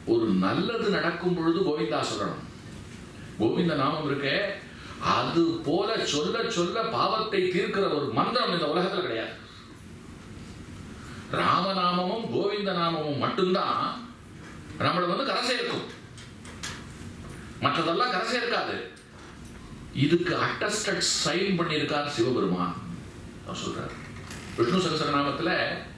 ஒரு நல்லது நடக்கும் பொழுது கோவிந்தா சொல்லணும் கோவிந்த நாமம் இருக்கே அது போல சொல்ல சொல்ல பாவத்தை தீர்க்கிற ஒரு மந்திரம் இந்த உலகத்துல கிடையாது ராமநாமமும் கோவிந்த நாமமும் மட்டும்தான் நம்மளை வந்து கரை சேர்க்கும் மற்றதெல்லாம் கரை சேர்க்காது இதுக்கு அட்டஸ்டட் சைன் பண்ணியிருக்கார் சிவபெருமான் அவர் சொல்றார் விஷ்ணு சகசரநாமத்துல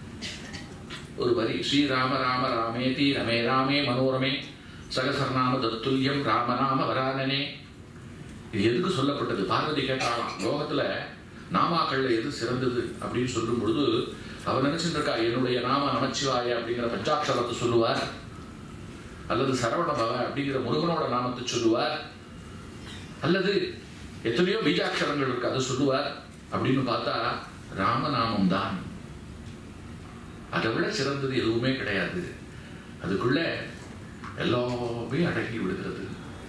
ஒரு வரி ஸ்ரீராம ராம ராமேதி ரமே ராமே மனோரமே சகசரநாம தத்துல்யம் ராமநாம வரானனே இது எதுக்கு சொல்லப்பட்டது பார்வதி கேட்டாலாம் லோகத்துல நாமாக்கள்ல எது சிறந்தது அப்படின்னு சொல்லும் பொழுது அவர் நினைச்சிட்டு இருக்கா என்னுடைய நாம நமச்சிவாய அப்படிங்கிற பஞ்சாட்சரத்தை சொல்லுவார் அல்லது சரவண பவ அப்படிங்கிற முருகனோட நாமத்தை சொல்லுவார் அல்லது எத்தனையோ பீஜாட்சரங்கள் இருக்கு அதை சொல்லுவார் அப்படின்னு பார்த்தா ராமநாமம் தான் அதை விட சிறந்தது எதுவுமே கிடையாது அதுக்குள்ள எல்லாமே அடங்கி விடுகிறது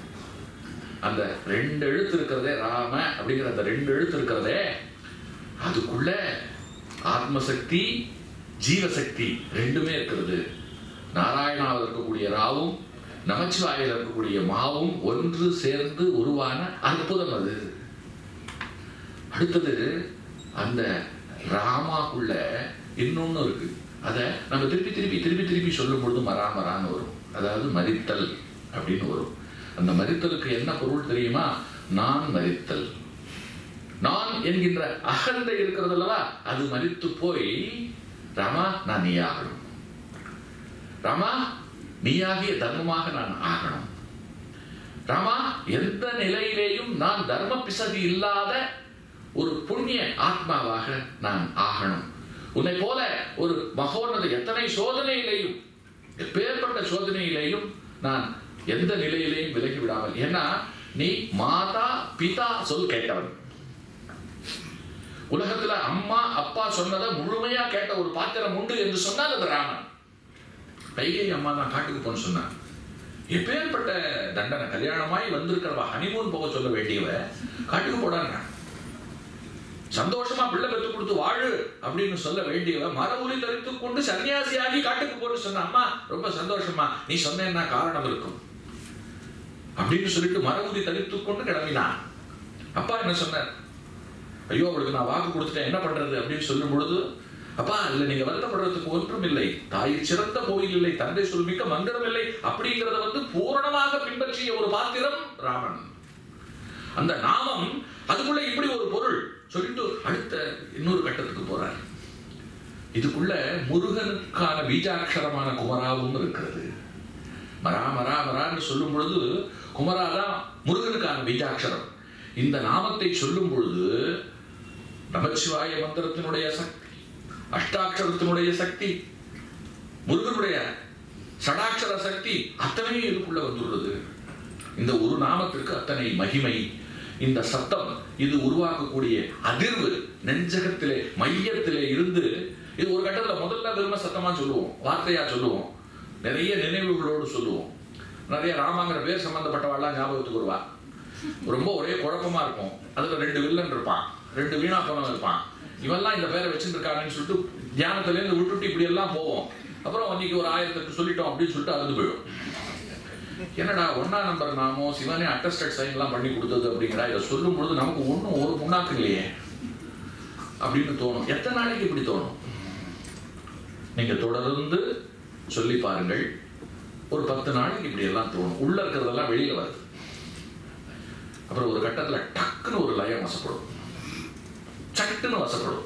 அந்த ரெண்டு எழுத்து இருக்கிறதே ராம அப்படிங்கிற அந்த ரெண்டு எழுத்து இருக்கிறதே அதுக்குள்ள ஆத்மசக்தி ஜீவசக்தி ரெண்டுமே இருக்கிறது நாராயணாவில் இருக்கக்கூடிய ராவும் நமச்சிவாயில் இருக்கக்கூடிய மாவும் ஒன்று சேர்ந்து உருவான அற்புதம் அது அடுத்தது அந்த ராமாக்குள்ள இன்னொன்னு இருக்கு அதை நம்ம திருப்பி திருப்பி திருப்பி திருப்பி சொல்லும் பொழுது மராமரான்னு வரும் அதாவது மரித்தல் அப்படின்னு வரும் அந்த மரித்தலுக்கு என்ன பொருள் தெரியுமா நான் மரித்தல் நான் என்கின்ற அகந்தை இருக்கிறது அல்லவா அது மரித்து போய் ராமா நான் நீ ஆகணும் ராமா நீயாகிய தர்மமாக நான் ஆகணும் ராமா எந்த நிலையிலேயும் நான் தர்ம பிசகு இல்லாத ஒரு புண்ணிய ஆத்மாவாக நான் ஆகணும் உன்னை போல ஒரு மகோன்னத எத்தனை சோதனையிலேயும் எப்பேற்பட்ட சோதனையிலேயும் நான் எந்த நிலையிலேயும் விலகி விடாமல் ஏன்னா நீ மாதா பிதா சொல் கேட்டவன் உலகத்துல அம்மா அப்பா சொன்னதை முழுமையா கேட்ட ஒரு பாத்திரம் உண்டு என்று சொன்னால் அது ராமன் கைகை அம்மா தான் காட்டுக்கு போன்னு சொன்னான் எப்பேற்பட்ட தண்டனை கல்யாணமாய் வந்திருக்கிறவ ஹனிமூன் போக சொல்ல வேண்டியவ காட்டுக்கு போடாங்க சந்தோஷமா பிள்ளை பெற்று கொடுத்து வாழு அப்படின்னு சொல்ல வேண்டியவ மர உரி தரித்து கொண்டு சன்னியாசியாகி காட்டுக்கு போன்னு சொன்ன அம்மா ரொம்ப சந்தோஷமா நீ சொன்னேன்னா காரணம் இருக்கும் அப்படின்னு சொல்லிட்டு மர உரி தரித்து கொண்டு கிளம்பினான் அப்பா என்ன சொன்னார் ஐயோ அவளுக்கு நான் வாக்கு கொடுத்துட்டேன் என்ன பண்றது அப்படின்னு சொல்லும் பொழுது அப்பா இல்ல நீங்க வருத்தப்படுறதுக்கு ஒன்றும் இல்லை தாய் சிறந்த கோயில் இல்லை தந்தை சொல்மிக்க மந்திரம் இல்லை அப்படிங்கிறத வந்து பூரணமாக பின்பற்றிய ஒரு பாத்திரம் ராமன் அந்த நாமம் அதுக்குள்ள இப்படி ஒரு பொருள் சொல்லிட்டு அடுத்த இன்னொரு கட்டத்துக்கு போறார் இதுக்குள்ள முருகனுக்கான பீஜாட்சரமான குமராவும் இருக்கிறது மரா மரா மரான்னு சொல்லும் பொழுது குமரா தான் முருகனுக்கான பீஜாட்சரம் இந்த நாமத்தை சொல்லும் பொழுது நமச்சிவாய மந்திரத்தினுடைய சக்தி அஷ்டாட்சரத்தினுடைய சக்தி முருகனுடைய சடாட்சர சக்தி அத்தனையும் இதுக்குள்ள வந்துள்ளது இந்த ஒரு நாமத்திற்கு அத்தனை மகிமை இந்த சத்தம் இது உருவாக்கக்கூடிய அதிர்வு நெஞ்சகத்திலே மையத்திலே இருந்து இது ஒரு கட்டத்துல முதல்ல வெறும சத்தமா சொல்லுவோம் வார்த்தையா சொல்லுவோம் நிறைய நினைவுகளோடு சொல்லுவோம் நிறைய ராமாங்கிற பேர் சம்பந்தப்பட்டவாள்லாம் ஞாபகத்துக்கு வருவா ரொம்ப ஒரே குழப்பமா இருக்கும் அதுல ரெண்டு வில்லன் இருப்பான் ரெண்டு வீணா போனவன் இருப்பான் இவெல்லாம் இந்த பேரை வச்சிருக்காங்கன்னு சொல்லிட்டு தியானத்துல இருந்து விட்டுட்டு இப்படி எல்லாம் போவோம் அப்புறம் அன்னைக்கு ஒரு ஆயிரத்துக்கு சொல்லிட்டோம் அப்படின்னு சொல்லிட்டு அறுந்து போயிடும் என்னடா ஒன்னா நம்பர் நாமோ சிவனே அட்டஸ்டட் சைன் எல்லாம் பண்ணி கொடுத்தது அப்படிங்கிறா இதை சொல்லும் பொழுது நமக்கு ஒன்றும் ஒரு முன்னாக்கு இல்லையே அப்படின்னு தோணும் எத்தனை நாளைக்கு இப்படி தோணும் நீங்க தொடர்ந்து சொல்லி பாருங்கள் ஒரு பத்து நாளைக்கு இப்படி எல்லாம் தோணும் உள்ள இருக்கிறதெல்லாம் வெளியில வருது அப்புறம் ஒரு கட்டத்துல டக்குன்னு ஒரு லயம் வசப்படும் சட்டுன்னு வசப்படும்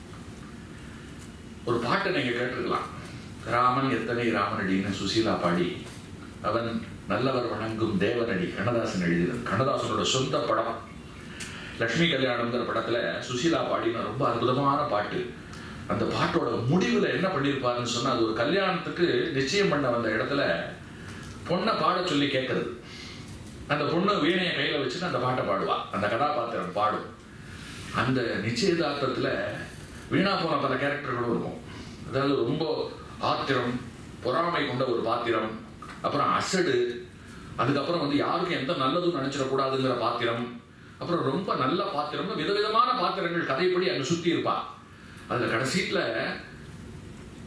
ஒரு பாட்டை நீங்க கேட்டிருக்கலாம் ராமன் எத்தனை ராமனடின்னு சுசீலா பாடி அவன் நல்லவர் வணங்கும் தேவனடி கண்ணதாசன் எழுதியது கண்ணதாசனோட சொந்த படம் லக்ஷ்மி கல்யாணம்ங்கிற படத்துல சுசீலா பாடின ரொம்ப அற்புதமான பாட்டு அந்த பாட்டோட முடிவுல என்ன பண்ணியிருப்பாருன்னு சொன்னா அது ஒரு கல்யாணத்துக்கு நிச்சயம் பண்ண வந்த இடத்துல பொண்ணை பாட சொல்லி கேட்கறது அந்த பொண்ணு வீணையை கையில வச்சுட்டு அந்த பாட்டை பாடுவா அந்த கதாபாத்திரம் பாடும் அந்த நிச்சயதார்த்தத்துல வீணா போன பல கேரக்டர்களும் இருக்கும் அதாவது ரொம்ப ஆத்திரம் பொறாமை கொண்ட ஒரு பாத்திரம் அப்புறம் அசடு அதுக்கப்புறம் வந்து யாருக்கும் எந்த நல்லதும் நினைச்சிடக்கூடாதுங்கிற பாத்திரம் அப்புறம் ரொம்ப நல்ல பாத்திரம்னு விதவிதமான பாத்திரங்கள் கதைப்படி அங்க சுத்தி இருப்பா அதுல கடைசீட்ல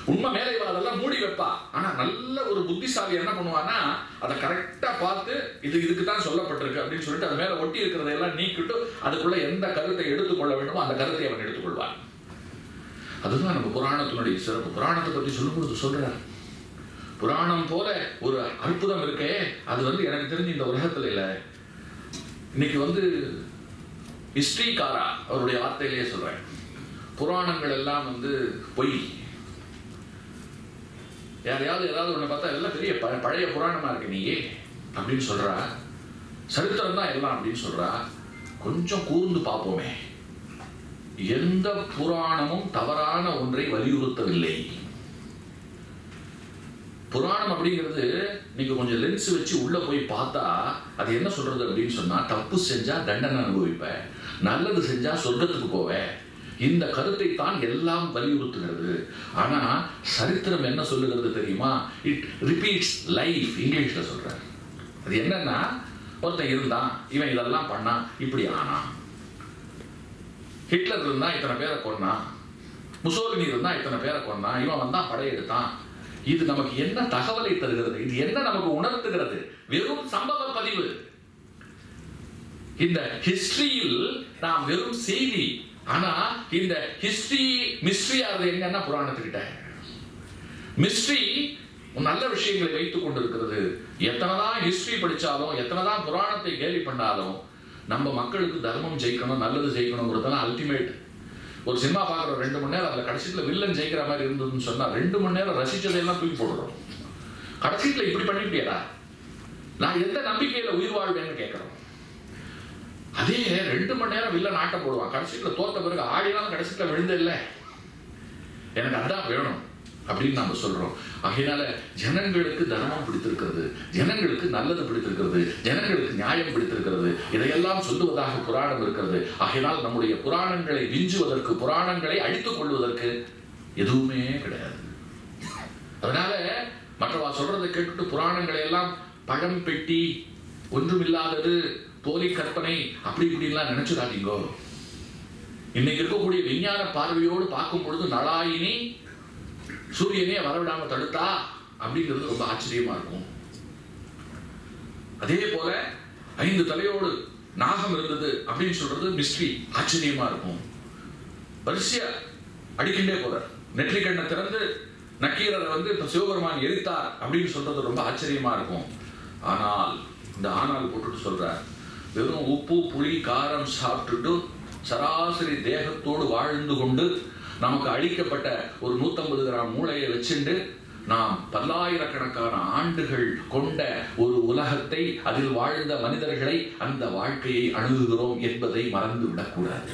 உண்மை மேலே வா, அதெல்லாம் மூடி வைப்பா ஆனா நல்ல ஒரு புத்திசாலி என்ன பண்ணுவான்னா அதை கரெக்டா பார்த்து இது இதுக்கு தான் சொல்லப்பட்டிருக்கு அப்படின்னு சொல்லிட்டு அது மேல ஒட்டி இருக்கிறதையெல்லாம் நீக்கிட்டு அதுக்குள்ள எந்த கருத்தை எடுத்துக்கொள்ள வேண்டுமோ அந்த கருத்தை அவன் எடுத்துக்கொள்வான் அதுதான் நம்ம புராணத்தினுடைய சிறப்பு புராணத்தை பத்தி சொல்லும்போது சொல்றார் புராணம் போல ஒரு அற்புதம் இருக்கே அது வந்து எனக்கு தெரிஞ்சு இந்த உலகத்துல இல்லை இன்னைக்கு வந்து ஹிஸ்டரிக்காரா அவருடைய வார்த்தையிலேயே சொல்றேன் புராணங்கள் எல்லாம் வந்து பொய் யாரையாவது ஏதாவது ஒண்ணு பார்த்தா எல்லாம் பெரிய ப- பழைய புராணமா இருக்கு நீ அப்படின்னு சொல்றா சரித்திரம் தான் எல்லாம் அப்படின்னு சொல்றா கொஞ்சம் கூர்ந்து பார்ப்போமே எந்த புராணமும் தவறான ஒன்றை வலியுறுத்தவில்லை புராணம் அப்படிங்கிறது நீங்க கொஞ்சம் லென்ஸ் வச்சு உள்ள போய் பார்த்தா அது என்ன சொல்றது அப்படின்னு சொன்னா தப்பு செஞ்சா தண்டனை அனுபவிப்ப நல்லது செஞ்சா சொர்க்கத்துக்கு போவ இந்த கருத்தை தான் எல்லாம் வலியுறுத்துகிறது ஆனா சரித்திரம் என்ன சொல்லுகிறது தெரியுமா இட் ரிப்பீட்ஸ் லைஃப் இங்கிலீஷ்ல சொல்றார் அது என்னன்னா ஒருத்தன் இருந்தான் இவன் இதெல்லாம் பண்ணான் இப்படி ஆனான் ஹிட்லர் இருந்தா இத்தனை பேரை கொன்னான் முசோலினி இருந்தா இத்தனை பேரை கொன்னான் இவன் வந்தா படையெடுத்தான் இது நமக்கு என்ன தகவலை தருகிறது இது என்ன நமக்கு உணர்த்துகிறது வெறும் சம்பவ பதிவு இந்த ஹிஸ்டரியில் நாம் வெறும் செய்தி ஆனா இந்த ஹிஸ்டரி மிஸ்ட்ரி ஆகுது எங்கன்னா புராணத்துக்கிட்ட மிஸ்ட்ரி நல்ல விஷயங்களை வைத்துக் கொண்டிருக்கிறது எத்தனைதான் ஹிஸ்டரி படிச்சாலும் எத்தனைதான் புராணத்தை கேலி பண்ணாலும் நம்ம மக்களுக்கு தர்மம் ஜெயிக்கணும் நல்லது ஜெயிக்கணுங்கிறதெல்லாம் அல்டிமேட் ஒரு சினிமா பார்க்குற ரெண்டு மணி நேரம் அதில் கடைசியில் வில்லன் ஜெயிக்கிற மாதிரி இருந்ததுன்னு சொன்னா ரெண்டு மணி நேரம் ரசிச்சதையெல்லாம் தூக்கி போடுறோம் கடைசியில் இப்படி பண்ணிட்டியடா நான் எந்த நம்பிக்கையில உயிர் வாழ்வேன்னு கேட்குறோம் அதே ரெண்டு மணி நேரம் வில்லன் ஆட்டம் போடுவான் கடைசியில் தோத்த பிறகு ஆடினாலும் கடைசியில் விழுந்த இல்லை எனக்கு அதான் வேணும் அப்படின்னு நாம சொல்றோம் ஆகையினால ஜனங்களுக்கு தர்மம் பிடித்திருக்கிறது ஜனங்களுக்கு நல்லது பிடித்திருக்கிறது ஜனங்களுக்கு நியாயம் பிடித்திருக்கிறது இதையெல்லாம் சொல்லுவதாக புராணம் இருக்கிறது ஆகையினால் நம்முடைய புராணங்களை விஞ்சுவதற்கு புராணங்களை அழித்துக் கொள்வதற்கு எதுவுமே கிடையாது அதனால மற்றவா சொல்றதை கேட்டுட்டு புராணங்களை எல்லாம் பழம் பெட்டி ஒன்றுமில்லாதது போலி கற்பனை அப்படி இப்படிலாம் நினைச்சுடாதீங்கோ இன்னைக்கு இருக்கக்கூடிய விஞ்ஞான பார்வையோடு பார்க்கும் பொழுது நலாயினி சூரியனே வரவிடாம தடுத்தா அப்படிங்கிறது ரொம்ப ஆச்சரியமா இருக்கும் அதே போல ஐந்து தலையோடு நாகம் இருந்தது அப்படின்னு சொல்றது மிஸ்ட்ரி ஆச்சரியமா இருக்கும் வரிசையா அடிக்கின்றே போறார் நெற்றிக்கண்ணை திறந்து நக்கீரரை வந்து இப்ப சிவபெருமான் எரித்தார் அப்படின்னு சொல்றது ரொம்ப ஆச்சரியமா இருக்கும் ஆனால் இந்த ஆனால் போட்டுட்டு சொல்றார் வெறும் உப்பு புளி காரம் சாப்பிட்டுட்டு சராசரி தேகத்தோடு வாழ்ந்து கொண்டு நமக்கு அளிக்கப்பட்ட ஒரு நூத்தம்பது கிராம் மூளையை வச்சுண்டு நாம் பல்லாயிரக்கணக்கான ஆண்டுகள் கொண்ட ஒரு உலகத்தை அதில் வாழ்ந்த மனிதர்களை அந்த வாழ்க்கையை அணுகுகிறோம் என்பதை மறந்து விடக்கூடாது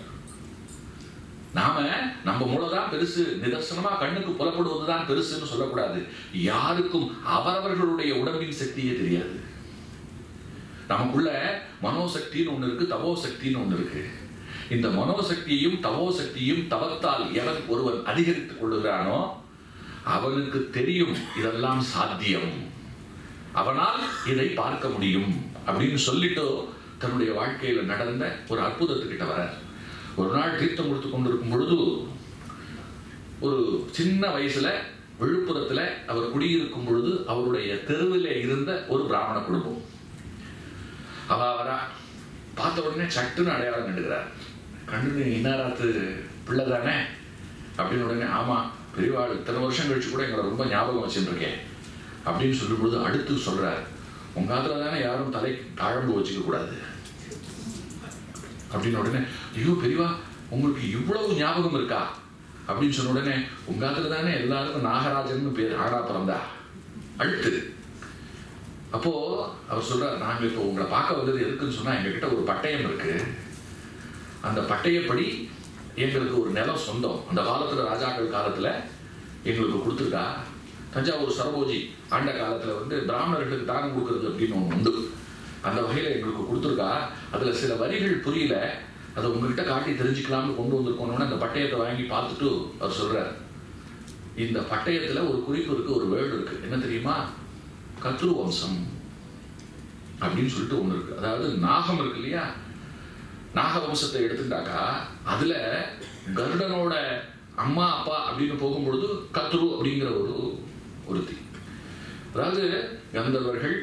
நாம நம்ம மூளைதான் பெருசு நிதர்சனமா கண்ணுக்கு புலப்படுவதுதான் பெருசுன்னு சொல்லக்கூடாது யாருக்கும் அவரவர்களுடைய உடம்பின் சக்தியே தெரியாது நமக்குள்ள மனோசக்தின்னு ஒண்ணு இருக்கு தவோ சக்தின்னு ஒண்ணு இருக்கு இந்த மனோசக்தியையும் தவோ சக்தியும் தவத்தால் எவன் ஒருவன் அதிகரித்துக் கொள்ளுகிறானோ அவனுக்கு தெரியும் இதெல்லாம் சாத்தியம் அவனால் இதை பார்க்க முடியும் அப்படின்னு சொல்லிட்டு தன்னுடைய வாழ்க்கையில நடந்த ஒரு அற்புதத்துக்கிட்ட வர ஒரு நாள் தீர்த்தம் கொடுத்து கொண்டிருக்கும் பொழுது ஒரு சின்ன வயசுல விழுப்புரத்துல அவர் குடியிருக்கும் பொழுது அவருடைய தெருவில் இருந்த ஒரு பிராமண குடும்பம் அவ வரா பார்த்த உடனே சட்டுன்னு அடையாளம் கண்டுக்கிறார் கண்டு இன்னாராத்து பிள்ளை தானே அப்படின்னு உடனே ஆமா பெரியவாள் இத்தனை வருஷம் கழிச்சு கூட எங்களை ரொம்ப ஞாபகம் வச்சுருக்கேன் அப்படின்னு சொல்லும்பொழுது அடுத்து சொல்றார் உங்க ஆத்துல தானே யாரும் தலைக்கு தாழம்பு வச்சுக்க கூடாது அப்படின்னு உடனே ஐயோ பெரியவா உங்களுக்கு இவ்வளவு ஞாபகம் இருக்கா அப்படின்னு சொன்ன உடனே உங்க ஆத்துல தானே எல்லாருக்கும் நாகராஜன் பேர் ஆடா பிறந்தா அழுத்து அப்போ அவர் சொல்றார் நாங்க இப்போ உங்களை பார்க்க வந்தது எதுக்குன்னு சொன்னா எங்ககிட்ட ஒரு பட்டயம் இருக்கு அந்த பட்டயப்படி எங்களுக்கு ஒரு நிலம் சொந்தம் அந்த காலத்துல ராஜாக்கள் காலத்துல எங்களுக்கு கொடுத்துருக்கா தஞ்சாவூர் சரபோஜி ஆண்ட காலத்துல வந்து பிராமணர்களுக்கு தானம் கொடுக்கறது அப்படின்னு ஒண்ணு உண்டு அந்த வகையில எங்களுக்கு கொடுத்துருக்கா அதுல சில வரிகள் புரியல அதை உங்ககிட்ட காட்டி தெரிஞ்சுக்கலாம்னு கொண்டு வந்திருக்கோம்னு அந்த பட்டயத்தை வாங்கி பார்த்துட்டு அவர் சொல்றார் இந்த பட்டயத்துல ஒரு குறிப்பு இருக்கு ஒரு வேர்டு இருக்கு என்ன தெரியுமா கத்ரு வம்சம் அப்படின்னு சொல்லிட்டு ஒண்ணு இருக்கு அதாவது நாகம் இருக்கு இல்லையா நாக வம்சத்தை எடுத்துட்டாக்கா அதுல கருடனோட அம்மா அப்பா அப்படின்னு போகும்பொழுது கத்ரு அப்படிங்கிற ஒரு ஒருத்தி அதாவது கந்தர்வர்கள்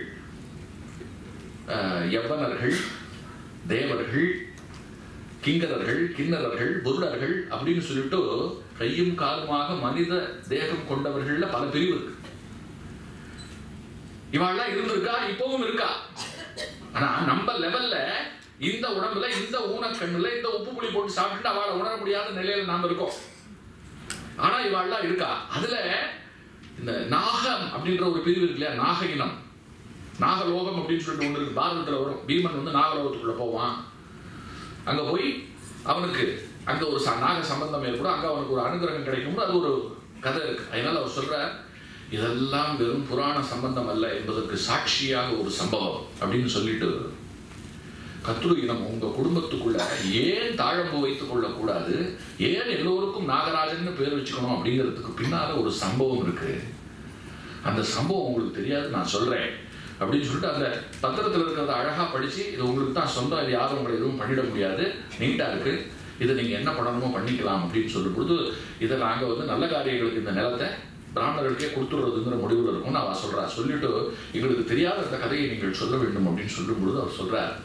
அஹ், யவனர்கள் தேவர்கள் கிங்கரர்கள் கிண்ணறர்கள் புருடர்கள் அப்படின்னு சொல்லிட்டு கையும் காலுமாக மனித தேகம் கொண்டவர்கள்ல பல பிரிவு இருக்கு இவாள்லாம் இருந்திருக்கா இப்பவும் இருக்கா ஆனா நம்ம லெவல்ல இந்த உடம்புல இந்த ஊனக்கண்ணுல இந்த உப்பு புளி போட்டு சாப்பிட்டுட்டு அவளை உணர முடியாத நிலையில நாம இருக்கோம் ஆனா இவாள்லாம் இருக்கா அதுல இந்த நாகம் அப்படின்ற ஒரு பிரிவு இருக்கு இல்லையா நாக இனம் நாகலோகம் அப்படின்னு சொல்லிட்டு ஒன்று இருக்கு பாரதத்துல வரும் பீமன் வந்து நாகலோகத்துக்குள்ள போவான் அங்க போய் அவனுக்கு அங்க ஒரு ச- நாக சம்பந்தம் ஏற்படும் அங்க அவனுக்கு ஒரு அனுகிரகம் கிடைக்கும் அது ஒரு கதை இருக்கு அதனால அவர் சொல்ற இதெல்லாம் வெறும் புராண சம்பந்தம் அல்ல என்பதற்கு சாட்சியாக ஒரு சம்பவம் அப்படின்னு சொல்லிட்டு கத்துரு இனம் உங்க குடும்பத்துக்குள்ள ஏன் தாழம்பு வைத்துக் கொள்ளக்கூடாது ஏன் எல்லோருக்கும் நாகராஜன்னு பேர் வச்சுக்கணும் அப்படிங்கிறதுக்கு பின்னால ஒரு சம்பவம் இருக்கு அந்த சம்பவம் உங்களுக்கு தெரியாது நான் சொல்றேன் அப்படின்னு சொல்லிட்டு அந்த பத்திரத்தில் இருக்கிறத அழகா படிச்சு இது உங்களுக்கு தான் சொந்தம் இது யாரும் உங்களை எதுவும் பண்ணிட முடியாது நீட்டா இருக்கு இதை நீங்க என்ன பண்ணணுமோ பண்ணிக்கலாம் அப்படின்னு சொல்லும் பொழுது இதை நாங்க வந்து நல்ல காரியங்களுக்கு இந்த நிலத்தை பிராமணர்களுக்கே கொடுத்துடுறதுங்கிற முடிவில் இருக்கும் நான் சொல்றா சொல்லிட்டு எங்களுக்கு தெரியாத அந்த கதையை நீங்கள் சொல்ல வேண்டும் அப்படின்னு சொல்லும் பொழுது அவர் சொல்றார்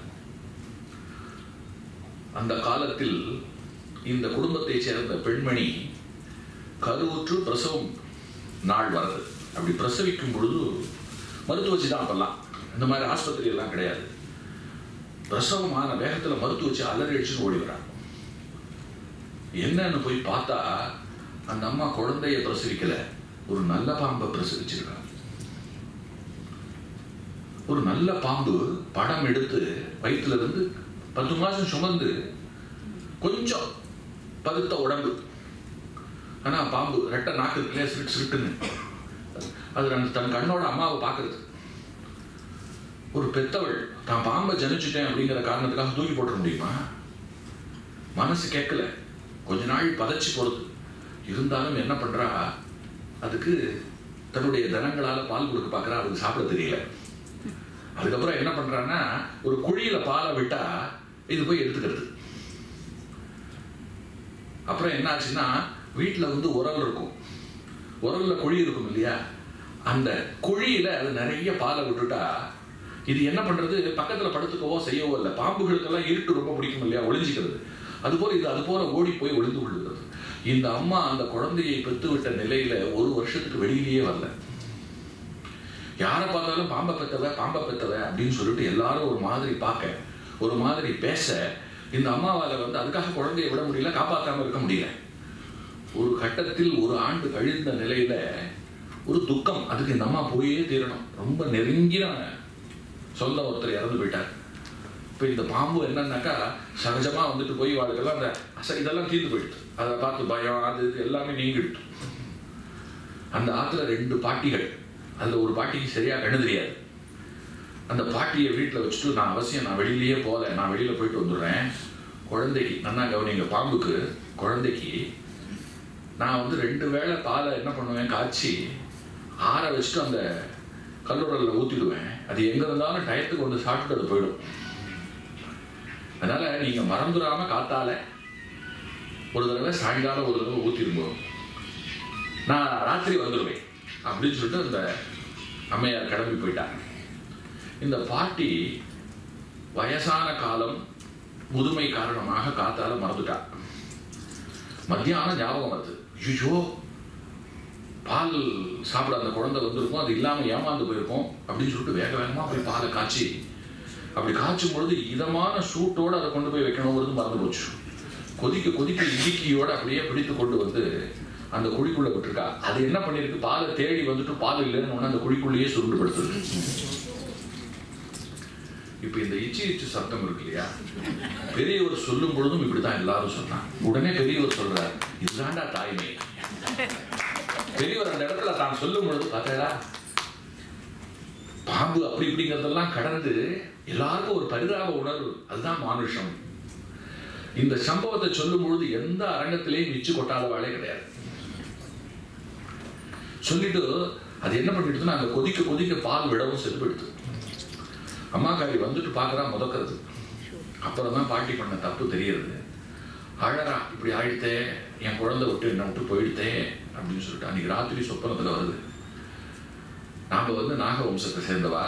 அந்த காலத்தில் இந்த குடும்பத்தைச் சேர்ந்த பெண்மணி கருவுற்று பிரசவம் நாள் வருது அப்படி பிரசவிக்கும் பொழுது மருத்துவச்சி தான் அப்பெல்லாம் இந்த மாதிரி ஆஸ்பத்திரி எல்லாம் கிடையாது பிரசவமான வேகத்துல மருத்துவச்சி அலறி அடிச்சுன்னு ஓடி வராங்க என்னன்னு போய் பார்த்தா அந்த அம்மா குழந்தைய பிரசவிக்கல ஒரு நல்ல பாம்பை பிரசவிச்சிருக்காங்க ஒரு நல்ல பாம்பு படம் எடுத்து வயிற்றுல இருந்து பத்து மாசம் சுமந்து கொஞ்சம் பதுத்த உடம்பு ஆனா பாம்பு ரெட்டை நாக்கு இருக்குல்லையா சிரிட்டு சிரிட்டுன்னு அது அந்த தன் கண்ணோட அம்மாவை பார்க்கறது ஒரு பெத்தவள் தான் பாம்பை ஜனிச்சுட்டேன் அப்படிங்கிற காரணத்துக்காக தூக்கி போட்டுற முடியுமா மனசு கேட்கல கொஞ்ச நாள் பதைச்சு போடுது இருந்தாலும் என்ன பண்றா அதுக்கு தன்னுடைய தனங்களால பால் கொடுக்க பார்க்கறா அதுக்கு சாப்பிட தெரியல அதுக்கப்புறம் என்ன பண்றான்னா ஒரு குழியில பாலை விட்டா இது போய் எடுத்துக்கிறது அப்புறம் என்ன ஆச்சுன்னா வீட்டில் வந்து உரல் இருக்கும் உரல்ல குழி இருக்கும் இல்லையா அந்த குழியில அது நிறைய பாலை விட்டுட்டா இது என்ன பண்றது பக்கத்துல படுத்துக்கவோ செய்யவோ இல்லை பாம்புகளுக்கெல்லாம் இருட்டு ரொம்ப பிடிக்கும் இல்லையா ஒளிஞ்சிக்கிறது அதுபோல இது அது போல ஓடி போய் ஒளிந்து கொள்கிறது இந்த அம்மா அந்த குழந்தையை பெத்து விட்ட நிலையில ஒரு வருஷத்துக்கு வெளியிலேயே வரல யாரை பார்த்தாலும் பாம்பை பெத்தவ பாம்பை பெத்தவ அப்படின்னு சொல்லிட்டு எல்லாரும் ஒரு மாதிரி பார்க்க ஒரு மாதிரி பேச இந்த அம்மாவால வந்து அதுக்காக குழந்தையை விட முடியல காப்பாத்தாம இருக்க முடியல ஒரு கட்டத்தில் ஒரு ஆண்டு கழிந்த நிலையில ஒரு துக்கம் அதுக்கு இந்த அம்மா போயே தீரணும் ரொம்ப நெருங்கின சொந்த ஒருத்தர் இறந்து போயிட்டார் இப்போ இந்த பாம்பு என்னன்னாக்கா சகஜமா வந்துட்டு போய் வாழ்க்கெல்லாம் அந்த அச இதெல்லாம் தீர்ந்து போயிடுது அதை பார்த்து பயம் அது இது எல்லாமே நீங்கிடுது அந்த ஆத்துல ரெண்டு பாட்டிகள் அதுல ஒரு பாட்டிக்கு சரியா கண்ணு தெரியாது அந்த பாட்டியை வீட்டில் வச்சுட்டு நான் அவசியம் நான் வெளியிலேயே போகல நான் வெளியில போயிட்டு வந்துடுறேன் குழந்தைக்கு நன்னா கவனிங்க பாம்புக்கு குழந்தைக்கு நான் வந்து ரெண்டு வேளை பாலை என்ன பண்ணுவேன் காய்ச்சி ஆற வச்சுட்டு அந்த கல்லூரலில் ஊற்றிடுவேன் அது எங்கே இருந்தாலும் டயத்துக்கு வந்து சாப்பிட்டு அது போயிடும் அதனால நீங்க மறந்துடாம காத்தால ஒரு தடவை சாயங்காலம் ஒரு தடவை ஊற்றிடுங்க நான் ராத்திரி வந்துடுவேன் அப்படின்னு சொல்லிட்டு அந்த அம்மையார் கிளம்பி போயிட்டாங்க இந்த பாட்டி வயசான காலம் முதுமை காரணமாக காத்தால மறந்துட்டா மத்தியானம் ஞாபகம் வருது ஐயோ பால் சாப்பிட அந்த குழந்தை வந்திருக்கும் அது இல்லாம ஏமாந்து போயிருக்கும் அப்படின்னு சொல்லிட்டு வேக வேகமா போய் பாலை காய்ச்சி அப்படி காய்ச்சும் பொழுது இதமான சூட்டோட அதை கொண்டு போய் வைக்கணுங்கிறது மறந்து போச்சு கொதிக்க கொதிக்க இடுக்கியோட அப்படியே பிடித்து கொண்டு வந்து அந்த குழிக்குள்ள விட்டுருக்கா அது என்ன பண்ணிருக்கு பாலை தேடி வந்துட்டு பால் இல்லைன்னு உடனே அந்த குழிக்குள்ளேயே சுருண்டு படுத்துது இப்ப இந்த இச்சி இச்சி சத்தம் இருக்கு இல்லையா பெரியவர் சொல்லும் பொழுதும் இப்படிதான் எல்லாரும் சொன்னாங்க உடனே பெரியவர் சொல்றார் இதுதான்டா தாய்மை பெரியவர் அந்த இடத்துல தான் சொல்லும் பொழுது பார்த்தா பாம்பு அப்படி இப்படிங்கிறதெல்லாம் கடந்து எல்லாருக்கும் ஒரு பரிதாப உணர்வு அதுதான் மானுஷம் இந்த சம்பவத்தை சொல்லும் பொழுது எந்த அரங்கத்திலையும் மிச்சு கொட்டாதவாளே கிடையாது சொல்லிட்டு அது என்ன பண்ணிடுதுன்னா அந்த கொதிக்க கொதிக்க பால் விடவும் செத்து போயிடுது அம்மாக்காரி வந்துட்டு பார்க்கறா முதக்கிறது அப்புறம் தான் பாட்டி பண்ண தப்பு தெரியுது அழறா இப்படி ஆயிடுத்தே என் குழந்தை விட்டு என்னை விட்டு போயிடுத்தேன் அப்படின்னு சொல்லிட்டு அன்னைக்கு ராத்திரி சொப்பனத்தில் வருது நாம வந்து நாக வம்சத்தை சேர்ந்தவா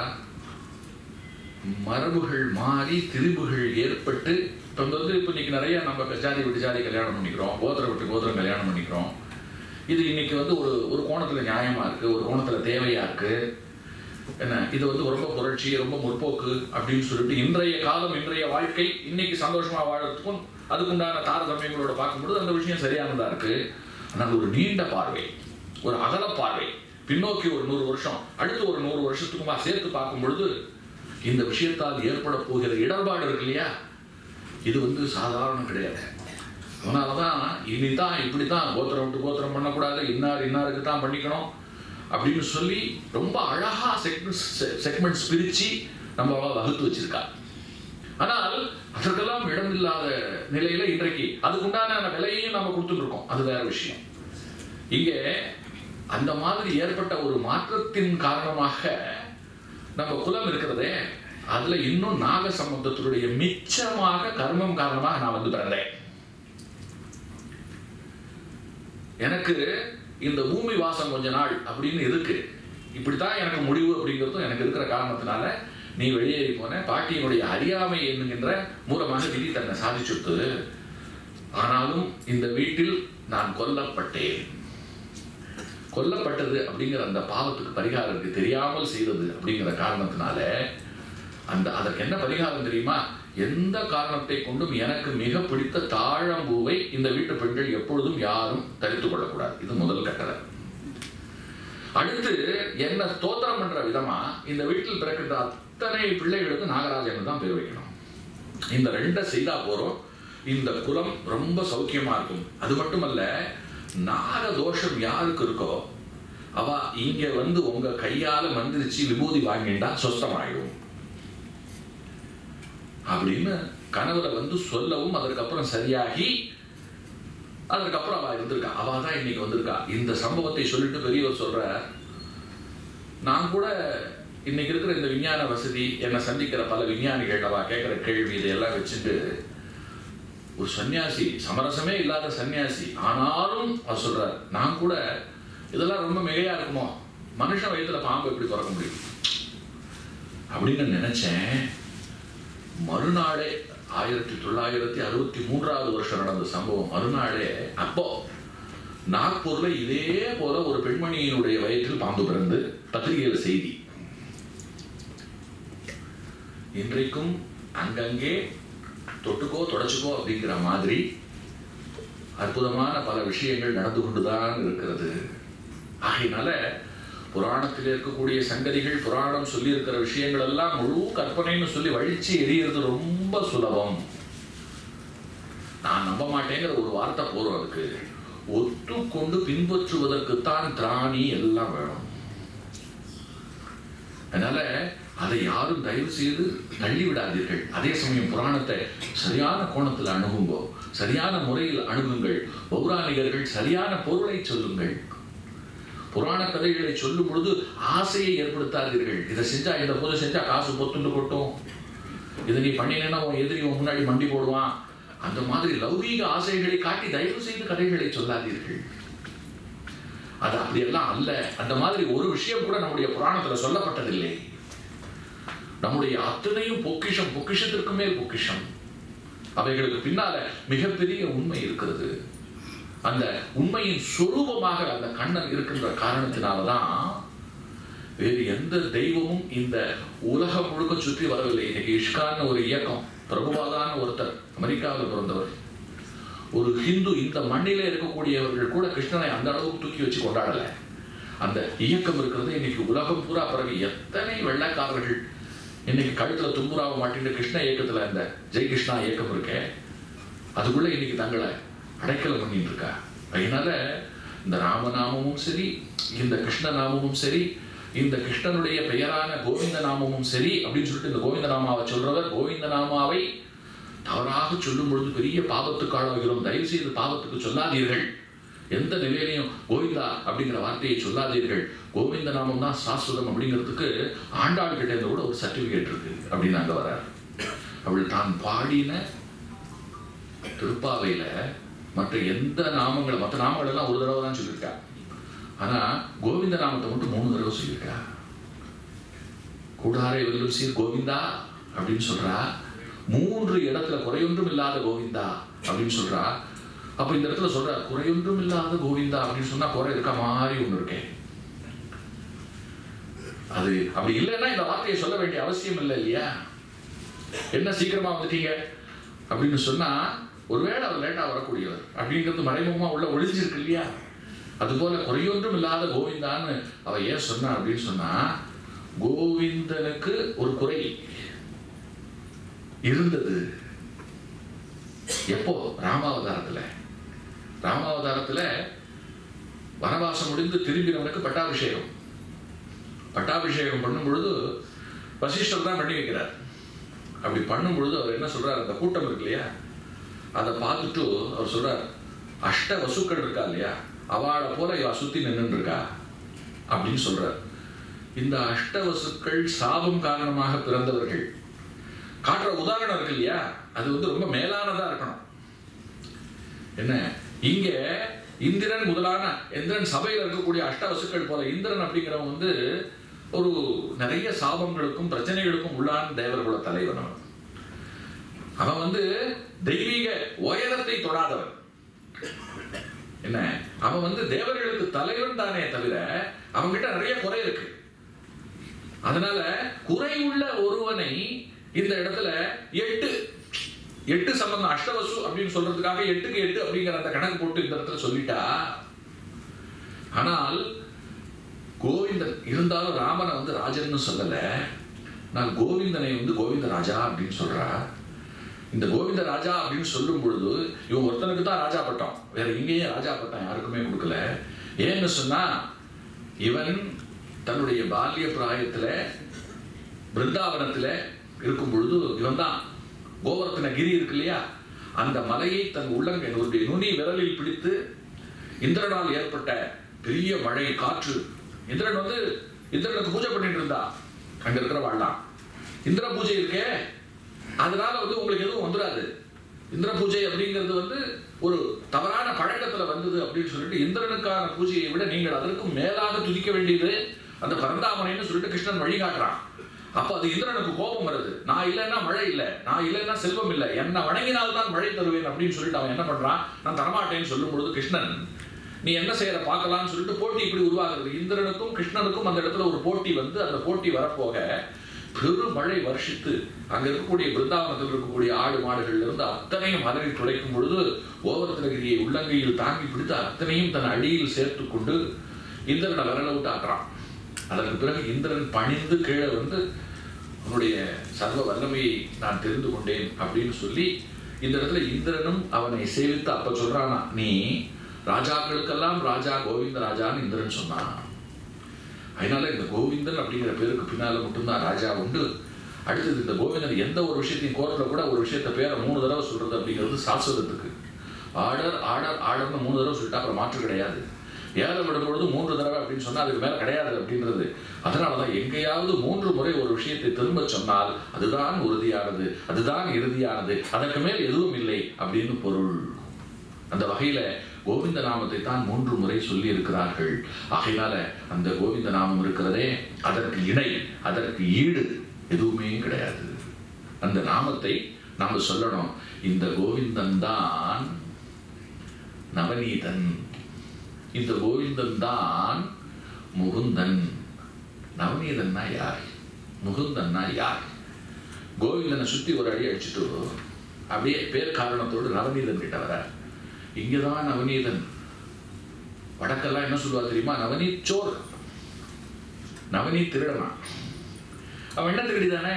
மரபுகள் மாறி திரிபுகள் ஏற்பட்டு இப்போ வந்து இப்போ இன்னைக்கு நிறைய நம்ம ஜாதி விட்டு ஜாதி கல்யாணம் பண்ணிக்கிறோம் கோத்திரம் விட்டு கோத்திரம் கல்யாணம் பண்ணிக்கிறோம் இது இன்னைக்கு வந்து ஒரு ஒரு கோணத்துல நியாயமா இருக்கு ஒரு கோணத்துல தேவையா இருக்கு என்ன இது வந்து ரொம்ப புரட்சி ரொம்ப முற்போக்கு அப்படின்னு சொல்லிட்டு இன்றைய காலம் இன்றைய வாழ்க்கை இன்னைக்கு சந்தோஷமா வாழறதுக்கும் அதுக்குண்டான தாரதமியங்களோட பார்க்கும்பொழுது அந்த விஷயம் சரியானதா இருக்கு ஆனால் ஒரு நீண்ட பார்வை ஒரு அகல பார்வை பின்னோக்கி ஒரு நூறு வருஷம் அடுத்து ஒரு நூறு வருஷத்துக்குமா சேர்த்து பார்க்கும் பொழுது இந்த விஷயத்தால் ஏற்பட போகிற இடர்பாடு இருக்கு இல்லையா இது வந்து சாதாரணம் கிடையாது அதனாலதான் இனிதான் இப்படித்தான் கோத்திரம் விட்டு கோத்திரம் பண்ணக்கூடாது இன்னார் இன்னாருக்கு தான் பண்ணிக்கணும் அப்படின்னு சொல்லி ரொம்ப அழகா செக்மெண்ட்ஸ் செக்மெண்ட்ஸ் பிரிச்சு நம்ம வகுத்து வச்சிருக்கா ஆனால் அதற்கெல்லாம் இடம் இல்லாத நிலையில இன்றைக்கு அதுக்குண்டான விலையையும் நம்ம கொடுத்துட்டு இருக்கோம் அது வேற விஷயம் இங்கே அந்த மாதிரி ஏற்பட்ட ஒரு மாற்றத்தின் காரணமாக நம்ம குலம் இருக்கிறதே அதுல இன்னும் நாக சம்பந்தத்தினுடைய மிச்சமாக கர்மம் காரணமாக நான் வந்து பிறந்தேன் எனக்கு இந்த பூமி வாசம் கொஞ்ச நாள் அப்படின்னு இருக்கு இப்படித்தான் எனக்கு முடிவு அப்படிங்கிறதும் எனக்கு இருக்கிற காரணத்தினால நீ வெளியேறி போன பாட்டியினுடைய அறியாமை என்கின்ற மூலமாக விதி தன்னை சாதிச்சுட்டு ஆனாலும் இந்த வீட்டில் நான் கொல்லப்பட்டேன் கொல்லப்பட்டது அப்படிங்கிற அந்த பாவத்துக்கு பரிகாரம் இருக்கு தெரியாமல் செய்தது அப்படிங்கிற காரணத்தினால அந்த அதற்கு என்ன பரிகாரம் தெரியுமா எந்த காரணத்தை கொண்டும் எனக்கு மிக பிடித்த தாழம்பூவை இந்த வீட்டு பெண்கள் எப்பொழுதும் யாரும் தரித்துக் கொள்ளக்கூடாது இது முதல் கட்டளை அடுத்து என்ன ஸ்தோத்திரம் பண்ற விதமா இந்த வீட்டில் பிறக்கின்ற அத்தனை பிள்ளைகளுக்கு நாகராஜன் தான் பேர் வைக்கணும் இந்த ரெண்டை செய்தா போறோம் இந்த குலம் ரொம்ப சௌக்கியமா இருக்கும் அது மட்டுமல்ல நாக தோஷம் யாருக்கு இருக்கோ அவ இங்க வந்து உங்க கையால மந்திரிச்சு விபூதி வாங்கிண்டா சொஸ்தமாயிடும் அப்படின்னு கனவுல வந்து சொல்லவும் அதற்கப்புறம் சரியாகி அதற்கப்புறம் அவ இருந்திருக்கா அவ தான் இன்னைக்கு வந்திருக்கா இந்த சம்பவத்தை சொல்லிட்டு பெரியவர் சொல்ற நான் கூட இன்னைக்கு இருக்கிற இந்த விஞ்ஞான வசதி என்னை சந்திக்கிற பல விஞ்ஞானிகள் அவ கேட்கிற கேள்வி இதையெல்லாம் வச்சுட்டு ஒரு சன்னியாசி சமரசமே இல்லாத சன்னியாசி ஆனாலும் அவர் சொல்றார் நான் கூட இதெல்லாம் ரொம்ப மிகையா இருக்குமோ மனுஷன் வயதுல பாம்பு எப்படி திறக்க முடியும் அப்படின்னு நினைச்சேன் மறுநாளே ஆயிரத்தி தொள்ளாயிரத்தி அறுபத்தி மூன்றாவது வருஷம் நடந்த சம்பவம் மறுநாளே அப்போ நாக்பூர்ல இதே போல ஒரு பெண்மணியினுடைய வயிற்றில் பாம்பு பிறந்து பத்திரிகையில் செய்தி இன்றைக்கும் அங்கங்கே தொட்டுக்கோ தொடச்சுக்கோ அப்படிங்கிற மாதிரி அற்புதமான பல விஷயங்கள் நடந்து கொண்டுதான் இருக்கிறது ஆகையினால புராணத்தில் இருக்கக்கூடிய சங்கதிகள் புராணம் சொல்லி இருக்கிற விஷயங்கள் எல்லாம் முழு கற்பனைன்னு சொல்லி வழிச்சு எரியறது ரொம்ப சுலபம் நான் நம்ப மாட்டேங்கிற ஒரு வார்த்தை போறோம் அதுக்கு ஒத்துக்கொண்டு பின்பற்றுவதற்குத்தான் திராணி எல்லாம் வேணும் அதனால அதை யாரும் தயவு செய்து தள்ளி விடாதீர்கள் அதே சமயம் புராணத்தை சரியான கோணத்தில் அணுகுங்கோ சரியான முறையில் அணுகுங்கள் பௌராணிகர்கள் சரியான பொருளை சொல்லுங்கள் புராண கதைகளை சொல்லும் பொழுது ஆசையை ஏற்படுத்தாதீர்கள் இதை செஞ்சா இந்த பூஜை செஞ்சா காசு பொத்துண்டு கொட்டும் இதை நீ பண்ணினேன்னா உன் எதிரி உன் முன்னாடி மண்டி போடுவான் அந்த மாதிரி லௌகீக ஆசைகளை காட்டி தயவு செய்து கதைகளை சொல்லாதீர்கள் அது அப்படியெல்லாம் அல்ல அந்த மாதிரி ஒரு விஷயம் கூட நம்முடைய புராணத்துல சொல்லப்பட்டதில்லை நம்முடைய அத்தனையும் பொக்கிஷம் பொக்கிஷத்திற்கு மேல் பொக்கிஷம் அவைகளுக்கு பின்னால மிகப்பெரிய உண்மை இருக்கிறது அந்த உண்மையின் சொரூபமாக அந்த கண்ணன் இருக்கின்ற காரணத்தினாலதான் வேறு எந்த தெய்வமும் இந்த உலகம் முழுக்க சுற்றி வரவில்லை இன்னைக்கு இஷ்கான்னு ஒரு இயக்கம் பிரபுபாதான்னு ஒருத்தர் அமெரிக்காவில் பிறந்தவர் ஒரு ஹிந்து இந்த மண்ணிலே இருக்கக்கூடியவர்கள் கூட கிருஷ்ணனை அந்த அளவுக்கு தூக்கி வச்சு கொண்டாடல அந்த இயக்கம் இருக்கிறது இன்னைக்கு உலகம் பூரா பிறகு எத்தனை வெள்ளைக்காரர்கள் இன்னைக்கு கழுத்துல தும்புராவ மாட்டின்னு கிருஷ்ண இயக்கத்துல இந்த ஜெய் கிருஷ்ணா இயக்கம் இருக்கே அதுக்குள்ள இன்னைக்கு தங்களை அடைக்கலம் பண்ணிட்டு இருக்கா அதனால இந்த ராமநாமமும் சரி இந்த கிருஷ்ண நாமமும் சரி இந்த கிருஷ்ணனுடைய பெயரான கோவிந்த நாமமும் சரி அப்படின்னு சொல்லிட்டு இந்த கோவிந்த நாமாவை சொல்றவர் கோவிந்த நாமாவை தவறாக சொல்லும் பொழுது பெரிய பாவத்துக்கு ஆளாகிறோம் தயவு செய்து பாவத்துக்கு சொல்லாதீர்கள் எந்த நிலையிலையும் கோவிந்தா அப்படிங்கிற வார்த்தையை சொல்லாதீர்கள் கோவிந்த நாமம் தான் சாஸ்வதம் அப்படிங்கிறதுக்கு ஆண்டாள் கிட்ட இருந்து கூட ஒரு சர்டிபிகேட் இருக்கு அப்படின்னு அங்க வர்றார் அவள் தான் பாடின திருப்பாவையில மற்ற எந்த நாமங்களை மற்ற நாமங்கள் எல்லாம் ஒரு தடவை தான் சொல்லியிருக்கா ஆனா கோவிந்த நாமத்தை மட்டும் மூணு தடவை சொல்லியிருக்கா கூடாரை வெல்லும் சீர் கோவிந்தா அப்படின்னு சொல்றா மூன்று இடத்துல குறையொன்றும் இல்லாத கோவிந்தா அப்படின்னு சொல்றா அப்ப இந்த இடத்துல சொல்ற குறையொன்றும் இல்லாத கோவிந்தா அப்படின்னு சொன்னா குறை இருக்க மாதிரி ஒண்ணு இருக்கேன் அது அப்படி இல்லைன்னா இந்த வார்த்தையை சொல்ல வேண்டிய அவசியம் இல்லை இல்லையா என்ன சீக்கிரமா வந்துட்டீங்க அப்படின்னு சொன்னா ஒருவேளை அவர் லேட்டா வரக்கூடியவர் அப்படிங்கிறது மறைமுகமா உள்ள ஒளிஞ்சிருக்கு இல்லையா அதுபோல குறையொன்றும் இல்லாத கோவிந்தான்னு அவ ஏன் சொன்னா அப்படின்னு சொன்னா கோவிந்தனுக்கு ஒரு குறை இருந்தது எப்போ ராமாவதாரத்துல ராமாவதாரத்துல வனவாசம் முடிந்து திரும்பினவனுக்கு பட்டாபிஷேகம் பட்டாபிஷேகம் பண்ணும் பொழுது வசிஷ்டர் தான் பண்ணி வைக்கிறார் அப்படி பண்ணும் பொழுது அவர் என்ன சொல்றார் அந்த கூட்டம் இருக்கு இல்லையா அதை பார்த்துட்டு அவர் சொல்றார் அஷ்ட வசுக்கள் இருக்கா இல்லையா அவளை போல இவ சுத்தி நின்று இருக்கா அப்படின்னு சொல்றார் இந்த அஷ்ட வசுக்கள் சாபம் காரணமாக பிறந்தவர்கள் காட்டுற உதாரணம் இருக்கு இல்லையா அது வந்து ரொம்ப மேலானதா இருக்கணும் என்ன இங்க இந்திரன் முதலான இந்திரன் சபையில் இருக்கக்கூடிய அஷ்டவசுக்கள் போல இந்திரன் அப்படிங்கிறவன் வந்து ஒரு நிறைய சாபங்களுக்கும் பிரச்சனைகளுக்கும் உள்ளான தேவர்களோட தலைவன் அவன் அவன் வந்து தெய்வீக உயரத்தை தொடாதவன் என்ன அவன் வந்து தேவர்களுக்கு தலைவன் தானே தவிர அவன்கிட்ட நிறைய குறை இருக்கு அதனால குறை உள்ள ஒருவனை இந்த இடத்துல எட்டு எட்டு சம்பந்தம் அஷ்டவசு அப்படின்னு சொல்றதுக்காக எட்டுக்கு எட்டு அப்படிங்கிற அந்த கணக்கு போட்டு இந்த இடத்துல சொல்லிட்டா ஆனால் கோவிந்தன் இருந்தாலும் ராமனை வந்து ராஜன்னு சொல்லல நான் கோவிந்தனை வந்து கோவிந்த ராஜா அப்படின்னு சொல்றா இந்த கோவிந்த ராஜா அப்படின்னு சொல்லும் பொழுது இவன் ஒருத்தனுக்கு தான் ராஜா பட்டம் வேற எங்கேயும் ராஜா பட்டம் யாருக்குமே கொடுக்கல ஏன்னு சொன்னா இவன் தன்னுடைய பால்ய பிராயத்துல பிருந்தாவனத்துல இருக்கும் பொழுது இவன் தான் கோவர்த்தன கிரி இருக்கு இல்லையா அந்த மலையை தன் உள்ளங்க என்னுடைய நுனி விரலில் பிடித்து இந்திரனால் ஏற்பட்ட பெரிய மழை காற்று இந்திரன் வந்து இந்திரனுக்கு பூஜை பண்ணிட்டு இருந்தா அங்க இருக்கிறவாள்லாம் இந்திர பூஜை இருக்கே அதனால வந்து உங்களுக்கு எதுவும் வந்துடாது இந்திர பூஜை அப்படிங்கிறது வந்து ஒரு தவறான பழக்கத்துல வந்தது அப்படின்னு சொல்லிட்டு இந்திரனுக்கான பூஜையை விட நீங்கள் அதற்கும் மேலாக துதிக்க வேண்டியது அந்த பரந்தாமனைன்னு சொல்லிட்டு கிருஷ்ணன் வழிகாட்டுறான் அப்ப அது இந்திரனுக்கு கோபம் வருது நான் இல்லைன்னா மழை இல்லை நான் இல்லைன்னா செல்வம் இல்லை என்ன வணங்கினால்தான் மழை தருவேன் அப்படின்னு சொல்லிட்டு அவன் என்ன பண்றான் நான் தரமாட்டேன்னு சொல்லும் பொழுது கிருஷ்ணன் நீ என்ன செய்யற பார்க்கலாம்னு சொல்லிட்டு போட்டி இப்படி உருவாகுது இந்திரனுக்கும் கிருஷ்ணனுக்கும் அந்த இடத்துல ஒரு போட்டி வந்து அந்த போட்டி வரப்போக பெருமழை வருஷித்து அங்க இருக்கக்கூடிய பிருந்தாவனத்தில் இருக்கக்கூடிய ஆடு மாடுகள்ல இருந்து அத்தனையும் அலறி துளைக்கும் பொழுது ஓவரத்தினகிரியை உள்ளங்கையில் தாங்கி பிடித்து அத்தனையும் தன் அடியில் சேர்த்து கொண்டு இந்திரனை விரல விட்டு ஆட்டுறான் அதற்கு பிறகு இந்திரன் பணிந்து கீழே வந்து உன்னுடைய சர்வ வல்லமையை நான் தெரிந்து கொண்டேன் அப்படின்னு சொல்லி இந்த இடத்துல இந்திரனும் அவனை சேவித்து அப்ப சொல்றானா நீ ராஜாக்களுக்கெல்லாம் ராஜா கோவிந்த ராஜான்னு இந்திரன் சொன்னான் அதனால இந்த கோவிந்தன் அப்படிங்கிற பேருக்கு பின்னால மட்டும்தான் ராஜா உண்டு அடுத்தது இந்த கோவிந்தன் எந்த ஒரு விஷயத்தையும் கோர்ட்ல கூட ஒரு விஷயத்த பேரை மூணு தடவை சொல்றது அப்படிங்கிறது சாஸ்வதத்துக்கு ஆர்டர் ஆர்டர் ஆர்டர்னு மூணு தடவை சொல்லிட்டா அப்புறம் மாற்று கிடையாது ஏலம் விடும் பொழுது மூன்று தடவை அப்படின்னு சொன்னா அதுக்கு மேல கிடையாது அப்படின்றது அதனாலதான் எங்கேயாவது மூன்று முறை ஒரு விஷயத்தை திரும்ப சொன்னால் அதுதான் உறுதியானது அதுதான் இறுதியானது அதற்கு மேல் எதுவும் இல்லை அப்படின்னு பொருள் அந்த வகையில கோவிந்த நாமத்தை தான் மூன்று முறை சொல்லி இருக்கிறார்கள் ஆகையினால அந்த கோவிந்த நாமம் இருக்கிறதே அதற்கு இணை அதற்கு ஈடு எதுவுமே கிடையாது அந்த நாமத்தை நாம சொல்லணும் இந்த கோவிந்தன் தான் நவநீதன் இந்த கோவிந்தன் தான் முகுந்தன் நவநீதன்னா யார் முகுந்தன்னா யார் கோவிந்தனை சுத்தி ஒரு அடி அடிச்சுட்டு அப்படியே பேர் காரணத்தோடு நவநீதன் கிட்ட வர இங்கதான் நவநீதன் வடக்கெல்லாம் என்ன சொல்லுவா தெரியுமா நவநீத் சோர் நவநீத் திருடனா அவன் என்ன திருடிதானே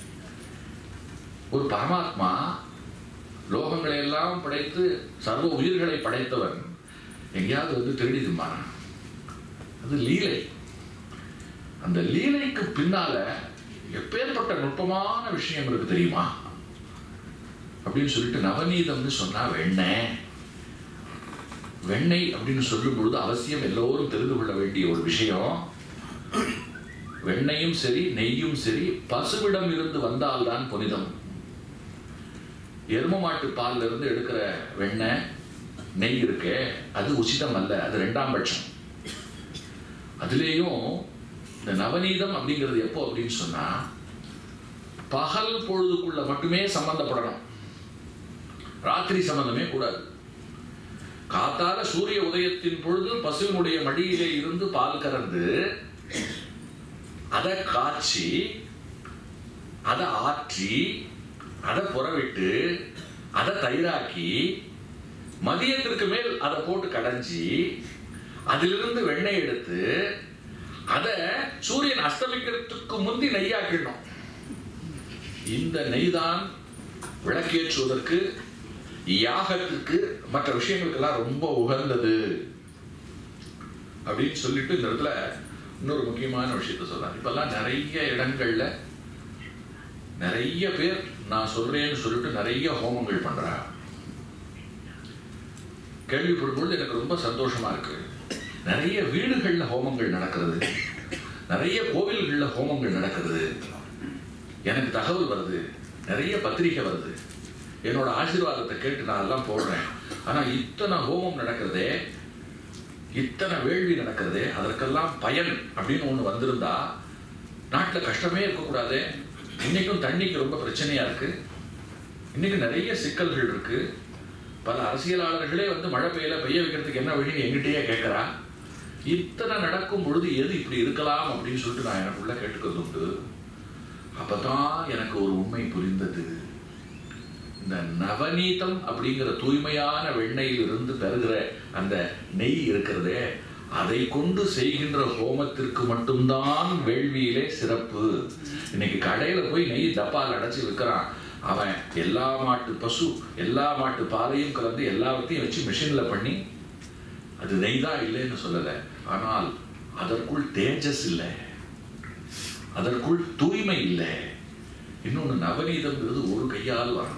ஒரு பரமாத்மா லோகங்களை எல்லாம் படைத்து சர்வ உயிர்களை படைத்தவன் எங்கேயாவது வந்து திருடிதுமா அது லீலை அந்த லீலைக்கு பின்னால எப்பேற்பட்ட நுட்பமான விஷயம் இருக்கு தெரியுமா அப்படின்னு சொல்லிட்டு நவநீதம்னு சொன்னா வெண்ணெய் வெண்ணெய் அப்படின்னு சொல்லும் பொழுது அவசியம் எல்லோரும் தெரிந்து கொள்ள வேண்டிய ஒரு விஷயம் வெண்ணையும் சரி நெய்யும் சரி பசுவிடம் இருந்து வந்தால்தான் புனிதம் எரும மாட்டு பால்ல இருந்து எடுக்கிற வெண்ணெய் நெய் இருக்கே அது உச்சிதம் அல்ல அது ரெண்டாம் பட்சம் அதுலேயும் இந்த நவநீதம் அப்படிங்கிறது எப்போ அப்படின்னு சொன்னா பகல் பொழுதுக்குள்ள மட்டுமே சம்பந்தப்படணும் ராத்திரி சம்பந்தமே கூடாது காத்தால சூரிய உதயத்தின் பொழுது பசுவினுடைய மடியிலே இருந்து பால் கறந்து அதை காய்ச்சி அதை ஆற்றி அதை புறவிட்டு அதை தயிராக்கி மதியத்திற்கு மேல் அதை போட்டு கடைஞ்சி அதிலிருந்து வெண்ணெய் எடுத்து அதை சூரியன் அஸ்தமிக்கிறதுக்கு முந்தி நெய்யாக்கிடணும் இந்த நெய்தான் விளக்கேற்றுவதற்கு யாகத்துக்கு மற்ற விஷயங்களுக்கெல்லாம் ரொம்ப உகந்தது அப்படின்னு சொல்லிட்டு இந்த இடத்துல இன்னொரு முக்கியமான விஷயத்த சொல்றாங்க இப்பெல்லாம் நிறைய இடங்கள்ல நிறைய பேர் நான் சொல்றேன்னு சொல்லிட்டு நிறைய ஹோமங்கள் பண்றாங்க கேள்விப்படும் பொழுது எனக்கு ரொம்ப சந்தோஷமா இருக்கு நிறைய வீடுகள்ல ஹோமங்கள் நடக்கிறது நிறைய கோவில்கள்ல ஹோமங்கள் நடக்கிறது எனக்கு தகவல் வருது நிறைய பத்திரிகை வருது என்னோட ஆசீர்வாதத்தை கேட்டு நான் எல்லாம் போடுறேன் ஆனா இத்தனை ஹோமம் நடக்கிறதே இத்தனை வேள்வி நடக்கிறதே அதற்கெல்லாம் பயன் அப்படின்னு ஒண்ணு வந்திருந்தா நாட்டுல கஷ்டமே இருக்கக்கூடாது இன்னைக்கும் தண்ணிக்கு ரொம்ப பிரச்சனையா இருக்கு இன்னைக்கு நிறைய சிக்கல்கள் இருக்கு பல அரசியலாளர்களே வந்து மழை பெய்யல பெய்ய வைக்கிறதுக்கு என்ன வழின்னு எங்கிட்டயே கேட்கறா இத்தனை நடக்கும் பொழுது எது இப்படி இருக்கலாம் அப்படின்னு சொல்லிட்டு நான் எனக்குள்ள கேட்டுக்கிறது உண்டு அப்பதான் எனக்கு ஒரு உண்மை புரிந்தது இந்த நவநீதம் அப்படிங்கிற தூய்மையான வெண்ணெயில் இருந்து பெறுகிற அந்த நெய் இருக்கிறதே அதை கொண்டு செய்கின்ற ஹோமத்திற்கு மட்டும்தான் வேள்வியிலே சிறப்பு இன்னைக்கு கடையில போய் நெய் டப்பால் அடைச்சு விற்கிறான் அவன் எல்லா மாட்டு பசு எல்லா மாட்டு பாலையும் கலந்து எல்லாத்தையும் வச்சு மிஷின்ல பண்ணி அது நெய் தான் இல்லைன்னு சொல்லலை ஆனால் அதற்குள் தேஜஸ் இல்லை அதற்குள் தூய்மை இல்லை இன்னொன்னு நவநீதம்ங்கிறது ஒரு கையால் வரணும்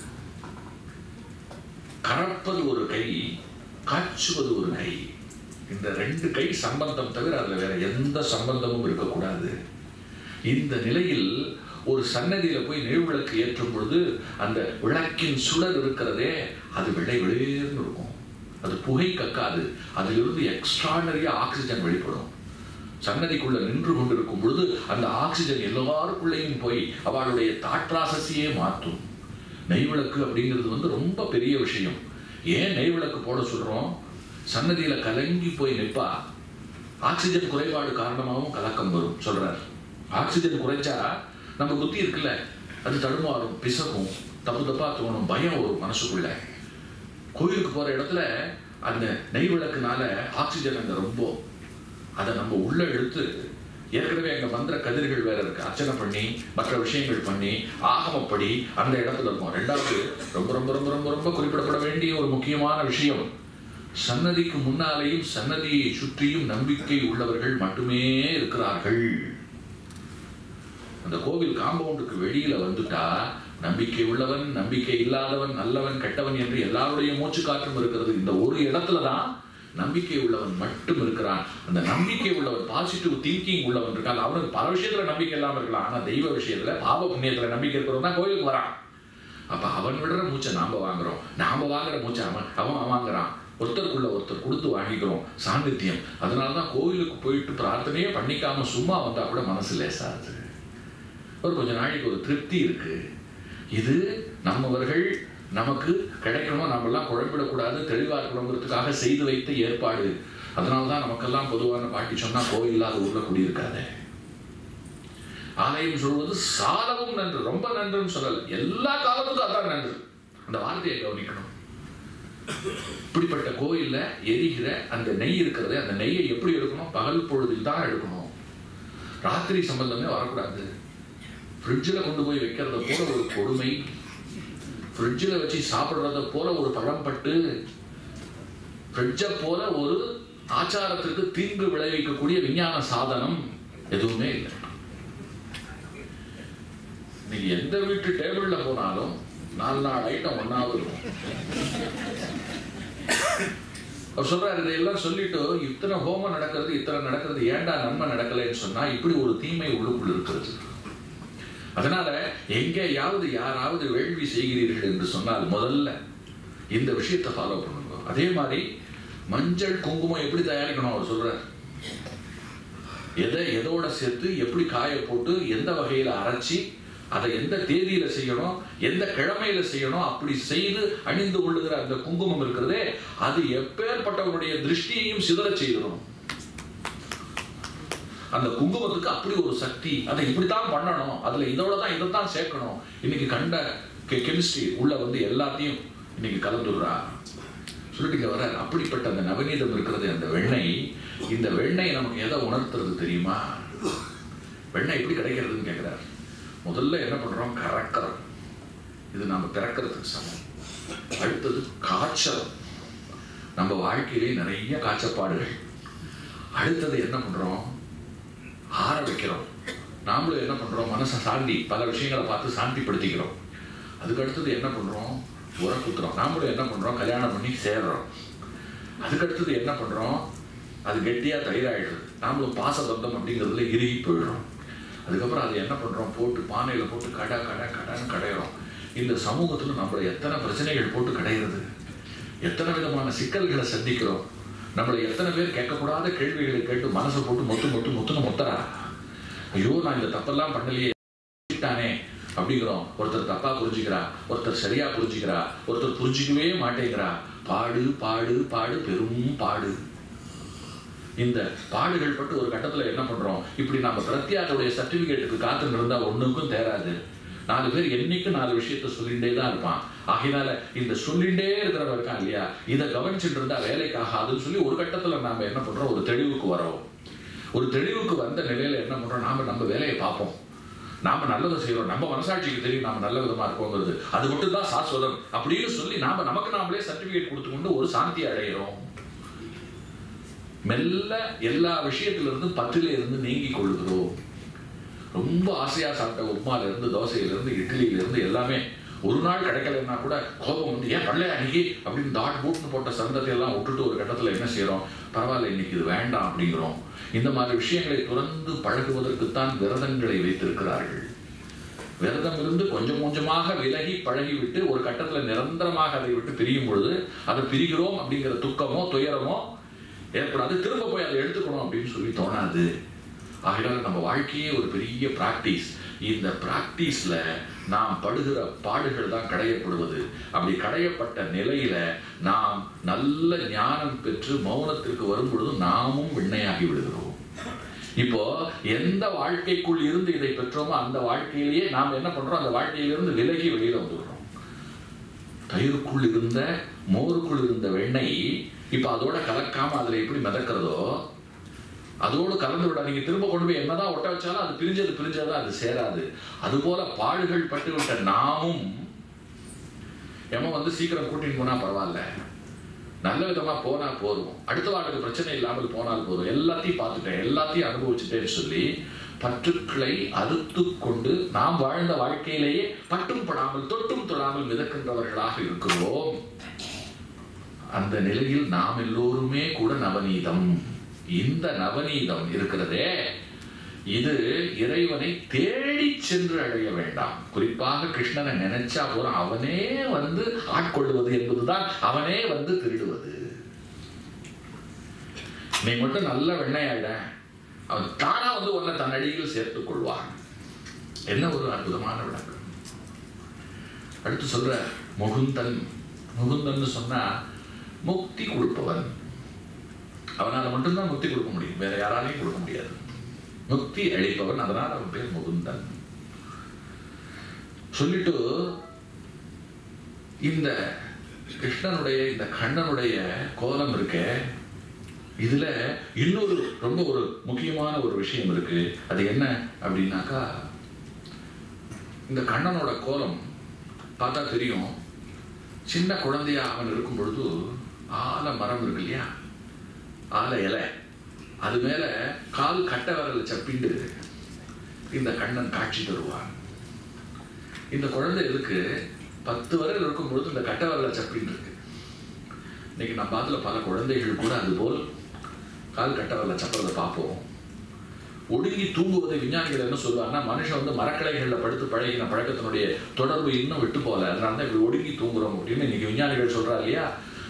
கறப்பது ஒரு கை காய்ச்சுவது ஒரு கை இந்த ரெண்டு கை சம்பந்தம் தவிர அதுல வேற எந்த சம்பந்தமும் இருக்கக்கூடாது இந்த நிலையில் ஒரு சன்னதியில போய் நெய்விளக்கு ஏற்றும் பொழுது அந்த விளக்கின் சுடர் இருக்கிறதே அது வெள்ளை வெளியேன்னு இருக்கும் அது புகை கக்காது அதிலிருந்து எக்ஸ்ட்ரானரியா ஆக்சிஜன் வெளிப்படும் சன்னதிக்குள்ள நின்று கொண்டிருக்கும் பொழுது அந்த ஆக்சிஜன் எல்லாருக்குள்ளேயும் போய் அவளுடைய தாட் ப்ராசஸையே மாற்றும் நெய்விளக்கு அப்படிங்கிறது வந்து ரொம்ப பெரிய விஷயம் ஏன் நெய்விளக்கு போட சொல்றோம் சன்னதியில கலங்கி போய் நிற்பா ஆக்சிஜன் குறைபாடு காரணமாகவும் கலக்கம் வரும் சொல்றார் ஆக்சிஜன் குறைச்சா நம்ம புத்தி இருக்குல்ல அது தடுமாறும் பிசக்கும் தப்பு தப்பா தோணும் பயம் வரும் மனசுக்குள்ள கோயிலுக்கு போற இடத்துல அந்த நெய் விளக்குனால ஆக்சிஜன் அங்க ரொம்ப அதை நம்ம உள்ள எடுத்து ஏற்கனவே அங்க மந்திர கதிர்கள் வேற இருக்கு அர்ச்சனை பண்ணி மற்ற விஷயங்கள் பண்ணி ஆகமப்படி அந்த இடத்துல இருக்கும் ரெண்டாவது ரொம்ப ரொம்ப ரொம்ப ரொம்ப ரொம்ப குறிப்பிடப்பட வேண்டிய ஒரு முக்கியமான விஷயம் சன்னதிக்கு முன்னாலேயும் சன்னதியை சுற்றியும் நம்பிக்கை உள்ளவர்கள் மட்டுமே இருக்கிறார்கள் அந்த கோவில் காம்பவுண்டுக்கு வெளியில வந்துட்டா நம்பிக்கை உள்ளவன் நம்பிக்கை இல்லாதவன் நல்லவன் கெட்டவன் என்று எல்லாருடைய மூச்சு காற்றும் இருக்கிறது இந்த ஒரு இடத்துல தான் நம்பிக்கை உள்ளவன் மட்டும் இருக்கிறான் அந்த நம்பிக்கை உள்ளவன் பாசிட்டிவ் திங்கிங் உள்ளவன் இருக்கான் அவனுக்கு பல விஷயத்துல நம்பிக்கை இல்லாம இருக்கலாம் ஆனா தெய்வ விஷயத்துல பாவ புண்ணியத்துல நம்பிக்கை இருக்கிறவன் தான் கோயிலுக்கு வரான் அப்ப அவன் விடுற மூச்சை நாம வாங்குறோம் நாம வாங்குற மூச்சை அவன் அவன் வாங்குறான் ஒருத்தருக்குள்ள ஒருத்தர் கொடுத்து வாங்கிக்கிறோம் சாநித்தியம் அதனாலதான் கோயிலுக்கு போயிட்டு பிரார்த்தனையே பண்ணிக்காம சும்மா வந்தா கூட மனசு லேசாது ஒரு கொஞ்ச நாளைக்கு ஒரு திருப்தி இருக்கு இது நம்மவர்கள் நமக்கு கிடைக்கணும் நம்மெல்லாம் குழம்பிடக்கூடாது தெளிவா இருக்கணுங்கிறதுக்காக செய்து வைத்த ஏற்பாடு அதனால தான் நமக்கெல்லாம் பொதுவான பாட்டி சொன்னா கோயில் இல்லாத ஊர்ல குடியிருக்காதே ஆலயம் சொல்வது சாலவும் நன்று ரொம்ப நன்றுன்னு சொல்லல எல்லா காலத்துக்கும் அதான் நன்று அந்த வார்த்தையை கவனிக்கணும் இப்படிப்பட்ட கோயில்ல எரிகிற அந்த நெய் இருக்கிறது அந்த நெய்யை எப்படி எடுக்கணும் பகல் பொழுதில் தான் எடுக்கணும் ராத்திரி சம்பந்தமே வரக்கூடாது ஃப்ரிட்ஜில் கொண்டு போய் வைக்கிறத போல ஒரு கொடுமை ஃப்ரிட்ஜில் வச்சு சாப்பிட்றத போல ஒரு பழம்பட்டு ஃப்ரிட்ஜை போல ஒரு ஆச்சாரத்திற்கு தீங்கு விளைவிக்கக்கூடிய விஞ்ஞான சாதனம் எதுவுமே இல்லை நீங்க எந்த வீட்டு டேபிள்ல போனாலும் நாலு நாலு ஐட்டம் ஒன்னாவது இருக்கும் அவர் சொல்றாரு இதையெல்லாம் சொல்லிட்டு இத்தனை ஹோமம் நடக்கிறது இத்தனை நடக்கிறது ஏன்டா நன்மை நடக்கலைன்னு சொன்னா இப்படி ஒரு தீமை உள்ளுக்குள் இருக்கிறது அதனால எங்கேயாவது யாராவது வேள்வி செய்கிறீர்கள் என்று சொன்னால் முதல்ல இந்த விஷயத்தை ஃபாலோ பண்ணுங்க அதே மாதிரி மஞ்சள் குங்குமம் எப்படி தயாரிக்கணும் அவர் சொல்றார் எதை எதோட சேர்த்து எப்படி காய போட்டு எந்த வகையில அரைச்சி அதை எந்த தேதியில செய்யணும் எந்த கிழமையில செய்யணும் அப்படி செய்து அணிந்து கொள்ளுகிற அந்த குங்குமம் இருக்கிறதே அது எப்பேற்பட்டவருடைய திருஷ்டியையும் சிதற செய்திடும் அந்த குங்குமத்துக்கு அப்படி ஒரு சக்தி அதை இப்படித்தான் பண்ணணும் அதுல இதோட தான் இதைத்தான் சேர்க்கணும் இன்னைக்கு கண்ட கெமிஸ்ட்ரி உள்ள வந்து எல்லாத்தையும் இன்னைக்கு கலந்துடுறா சொல்லிட்டு இங்க வர அப்படிப்பட்ட அந்த நவநீதம் இருக்கிறது அந்த வெண்ணெய் இந்த வெண்ணெய் நமக்கு எதை உணர்த்துறது தெரியுமா வெண்ணெய் எப்படி கிடைக்கிறதுன்னு கேட்கிறார் முதல்ல என்ன பண்றோம் கறக்கிறோம் இது நம்ம பிறக்கிறதுக்கு சமம் அடுத்தது காய்ச்சல் நம்ம வாழ்க்கையிலே நிறைய காய்ச்சப்பாடுகள் அடுத்தது என்ன பண்றோம் ஆற வைக்கிறோம் நாமளும் என்ன பண்றோம் மனசை சாந்தி பல விஷயங்களை பார்த்து சாந்திப்படுத்திக்கிறோம் அதுக்கு அடுத்தது என்ன பண்றோம் உர குத்துறோம் நாமளும் என்ன பண்றோம் கல்யாணம் பண்ணி சேர்றோம் அதுக்கு அடுத்தது என்ன பண்றோம் அது கெட்டியா தயிராயிடுது நாமளும் பாசபந்தம் அப்படிங்கிறதுல இறுகி போயிடுறோம் அதுக்கப்புறம் அதை என்ன பண்றோம் போட்டு பானையில போட்டு கடை கடை கடைன்னு கடையிறோம் இந்த சமூகத்துல நம்மள எத்தனை பிரச்சனைகள் போட்டு கடையிறது எத்தனை விதமான சிக்கல்களை சந்திக்கிறோம் நம்மளை எத்தனை பேர் கேட்கக்கூடாத கேள்விகளை கேட்டு மனசை போட்டு மொத்து மொத்து மொத்துன்னு மொத்தரா ஐயோ நான் இந்த தப்பெல்லாம் பண்ணலையே தானே அப்படிங்கிறோம் ஒருத்தர் தப்பா புரிஞ்சுக்கிறா ஒருத்தர் சரியா புரிஞ்சுக்கிறா ஒருத்தர் புரிஞ்சுக்கவே மாட்டேங்கிறா பாடு பாடு பாடு பெரும் பாடு இந்த பாடுகள் பட்டு ஒரு கட்டத்துல என்ன பண்றோம் இப்படி நம்ம பிரத்யாருடைய சர்டிபிகேட்டுக்கு காத்துன்னு இருந்தா ஒண்ணுக்கும் தேராது நாலு பேர் என்னைக்கு நாலு விஷயத்த சொல்லிட்டே தான் இருப்பான் ஆகையினால இந்த சொல்லிட்டே இருக்கிறவன் இருக்கான் இல்லையா இதை கவனிச்சுட்டு இருந்தா வேலைக்கு ஆகாதுன்னு சொல்லி ஒரு கட்டத்துல நாம என்ன பண்றோம் ஒரு தெளிவுக்கு வரோம் ஒரு தெளிவுக்கு வந்த நிலையில என்ன பண்றோம் நாம நம்ம வேலையை பார்ப்போம் நாம நல்லதை செய்யறோம் நம்ம மனசாட்சிக்கு தெரியும் நாம நல்ல விதமா இருக்கோங்கிறது அது மட்டும் தான் சாஸ்வதம் அப்படின்னு சொல்லி நாம நமக்கு நாமளே சர்டிபிகேட் கொடுத்துக்கொண்டு ஒரு சாந்தி அடைகிறோம் மெல்ல எல்லா விஷயத்துல இருந்து பற்றில இருந்து நீங்கி கொள்ளுகிறோம் ரொம்ப ஆசையா சாப்பிட்ட உப்மால இருந்து தோசையில இருந்து இட்லியில இருந்து எல்லாமே ஒரு நாள் கிடைக்கலன்னா கூட கோபம் வந்து ஏன் பல்ல அன்னைக்கு அப்படின்னு தாட் பூட்னு போட்ட சந்தத்தை எல்லாம் விட்டுட்டு ஒரு கட்டத்துல என்ன செய்யறோம் பரவாயில்ல இன்னைக்கு இது வேண்டாம் அப்படிங்கிறோம் இந்த மாதிரி விஷயங்களை துறந்து பழகுவதற்குத்தான் விரதங்களை வைத்திருக்கிறார்கள் விரதம் இருந்து கொஞ்சம் கொஞ்சமாக விலகி பழகிவிட்டு ஒரு கட்டத்துல நிரந்தரமாக அதை விட்டு பிரியும் பொழுது அதை பிரிகிறோம் அப்படிங்கிற துக்கமோ துயரமோ ஏற்படாது திரும்ப போய் அதை எடுத்துக்கணும் அப்படின்னு சொல்லி தோணாது ஆகையால நம்ம வாழ்க்கையே ஒரு பெரிய பிராக்டிஸ் இந்த பிராக்டிஸ்ல நாம் படுகிற பாடுகள் தான் கடையப்படுவது அப்படி கடையப்பட்ட நிலையில நாம் நல்ல ஞானம் பெற்று மௌனத்திற்கு வரும் பொழுது நாமும் விண்ணையாகி விடுகிறோம் இப்போ எந்த வாழ்க்கைக்குள் இருந்து இதை பெற்றோமோ அந்த வாழ்க்கையிலேயே நாம் என்ன பண்றோம் அந்த வாழ்க்கையிலிருந்து விலகி வெளியில வந்துடுறோம் தயிருக்குள் இருந்த மோருக்குள் இருந்த வெண்ணெய் இப்ப அதோட கலக்காம அதுல எப்படி மிதக்கிறதோ அதோடு கலந்து விட நீங்க திரும்ப கொண்டு போய் என்னதான் ஒட்ட வச்சாலும் அது பிரிஞ்சது பிரிஞ்சதா அது சேராது அதுபோல பாடுகள் பட்டுவிட்ட நாமும் எம வந்து சீக்கிரம் கூட்டிட்டு போனா பரவாயில்ல நல்ல விதமா போனா போதும் அடுத்த வாழ்க்கை பிரச்சனை இல்லாமல் போனால் போதும் எல்லாத்தையும் பார்த்துட்டேன் எல்லாத்தையும் அனுபவிச்சுட்டேன்னு சொல்லி பற்றுக்களை அறுத்து கொண்டு நாம் வாழ்ந்த வாழ்க்கையிலேயே பட்டும் படாமல் தொட்டும் தொடாமல் மிதக்கின்றவர்களாக இருக்கிறோம் அந்த நிலையில் நாம் எல்லோருமே கூட நவநீதம் இந்த நவநீதம் இருக்கிறதே இது இறைவனை தேடி சென்று அடைய வேண்டாம் குறிப்பாக கிருஷ்ணனை நினைச்சா போறோம் அவனே வந்து ஆட்கொள்வது என்பதுதான் அவனே வந்து திருடுவது நீ மட்டும் நல்ல வெண்ணையாயிட அவன் தானா வந்து உன்னை தன் அடியில் சேர்த்துக் கொள்வான் என்ன ஒரு அற்புதமான விளக்கம் அடுத்து சொல்ற முகுந்தன் முகுந்தன் சொன்னா முக்தி கொடுப்பவன் அவனால மட்டும்தான் முக்தி கொடுக்க முடியும் வேற யாராலையும் கொடுக்க முடியாது முக்தி அளிப்பவன் அதனால் அவன் பேர் முகுந்தன் சொல்லிட்டு இந்த கிருஷ்ணனுடைய இந்த கண்ணனுடைய கோலம் இருக்க இதுல இன்னொரு ரொம்ப ஒரு முக்கியமான ஒரு விஷயம் இருக்கு அது என்ன அப்படின்னாக்கா இந்த கண்ணனோட கோலம் பார்த்தா தெரியும் சின்ன குழந்தையா அவன் இருக்கும் பொழுது ஆல மரம் இருக்கு இல்லையா ஆல இலை அது மேல கால் கட்ட விரல சப்பிண்டு இந்த கண்ணன் காட்சி தருவான் இந்த குழந்தை எதுக்கு பத்து விரல் இருக்கும் பொழுது இந்த கட்ட விரல சப்பின்னு இருக்கு இன்னைக்கு நம்ம பாத்துல பல குழந்தைகள் கூட அதுபோல் கால் கட்ட விரல சப்புறதை பார்ப்போம் ஒடுங்கி தூங்குவதை விஞ்ஞானிகள் என்ன சொல்லுவாங்கன்னா மனுஷன் வந்து மரக்கலைகளில் படுத்து பழகின பழக்கத்தினுடைய தொடர்பு இன்னும் விட்டு போல அதனால தான் இப்படி ஒடுங்கி தூங்குறோம் அப்படின்னு இன்னைக்கு விஞ்ஞானிகள் சொல்றா இல்லையா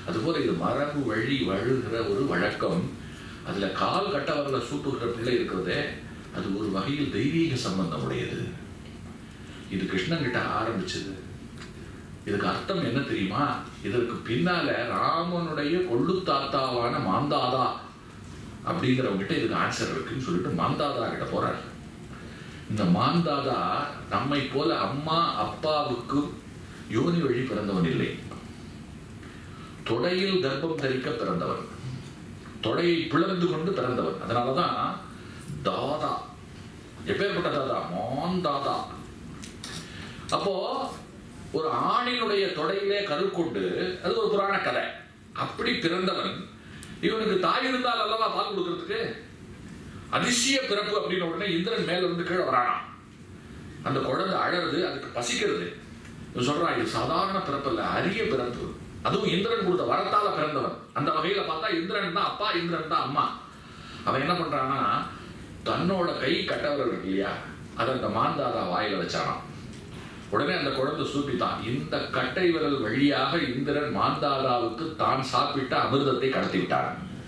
அதுபோல இது மரபு வழி வழுகிற ஒரு வழக்கம் அதுல கால் கட்டவரல சூட்டுகிற பிள்ளை இருக்கிறதே அது ஒரு வகையில் தெய்வீக சம்பந்தம் உடையது இது கிருஷ்ணன் கிட்ட ஆரம்பிச்சது இதுக்கு அர்த்தம் என்ன தெரியுமா இதற்கு பின்னால ராமனுடைய கொள்ளு தாத்தாவான மாந்தாதா அப்படிங்கிறவங்கிட்ட இதுக்கு ஆன்சர் இருக்குன்னு சொல்லிட்டு மாந்தாதா கிட்ட போறாரு இந்த மாந்தாதா நம்மை போல அம்மா அப்பாவுக்கு யோனி வழி பிறந்தவன் இல்லை தொடையில் கர்ப்பம் தரிக்க பிறந்தவன் தொடையை பிளந்து கொண்டு பிறந்தவன் அதனாலதான் தாதா எப்பேற்பட்ட தாதா மாந்தாதா அப்போ ஒரு ஆணினுடைய தொடையிலே கருக்கொண்டு அது ஒரு புராண கதை அப்படி பிறந்தவன் இவனுக்கு தாய் இருந்தால் அல்லவா பால் கொடுக்கறதுக்கு அதிசய பிறப்பு அப்படின்னு உடனே இந்திரன் மேல இருந்து கீழே வரானாம் அந்த குழந்தை அழறது அதுக்கு பசிக்கிறது இவன் சொல்றான் இது சாதாரண பிறப்பு இல்ல அரிய பிறப்பு அதுவும் இந்திரன் கொடுத்த வரத்தால பிறந்தவன் அந்த வகையில பார்த்தா இந்திரன் தான் அப்பா இந்திரன் தான் அம்மா அவன் என்ன பண்றான்னா தன்னோட கை கட்டவரல் இருக்கு இல்லையா அதை அந்த மாந்தாதா வாயில வச்சானாம் உடனே அந்த குழந்தை சூப்பித்தான் இந்த கட்டை விரல் வழியாக இந்திரன் மாந்தாதாவுக்கு தான் சாப்பிட்ட அமிர்தத்தை கடத்தி விட்டான்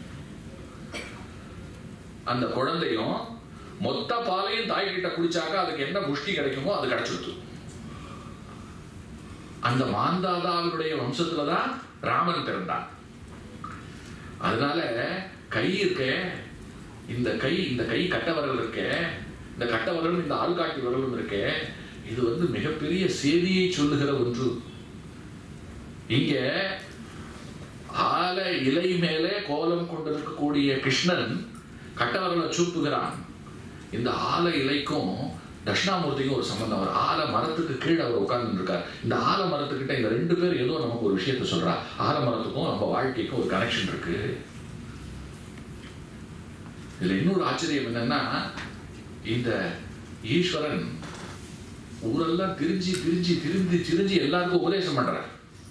அந்த குழந்தையும் மொத்த பாலையும் தாய்கிட்ட குடிச்சாக்க அதுக்கு என்ன புஷ்டி கிடைக்குமோ அது கிடைச்சிருத்து அந்த மாந்தாதாவினுடைய வம்சத்துல தான் ராமன் பிறந்தான் அதனால கை இருக்கே இந்த கை இந்த கை கட்ட விரல் இருக்கே இந்த கட்ட விரலும் இந்த ஆள்காட்டி விரலும் இருக்கே இது வந்து மிகப்பெரிய செய்தியை சொல்லுகிற ஒன்று இங்க ஆல இலை மேலே கோலம் கொண்டிருக்கக்கூடிய கிருஷ்ணன் கட்டவரலை சூப்புகிறான் இந்த ஆல இலைக்கும் தட்சிணாமூர்த்திக்கும் ஒரு சம்பந்தம் அவர் ஆல மரத்துக்கு கீழே அவர் உட்கார்ந்து இருக்கார் இந்த ஆல மரத்துக்கிட்ட இந்த ரெண்டு பேர் ஏதோ நமக்கு ஒரு விஷயத்த சொல்றா ஆல மரத்துக்கும் நம்ம வாழ்க்கைக்கும் ஒரு கனெக்ஷன் இருக்கு இதுல இன்னொரு ஆச்சரியம் என்னன்னா இந்த ஈஸ்வரன் ஊரெல்லாம் திரிஞ்சு திரிஞ்சு திரிஞ்சு திரிஞ்சு எல்லாருக்கும் உபதேசம் பண்றார்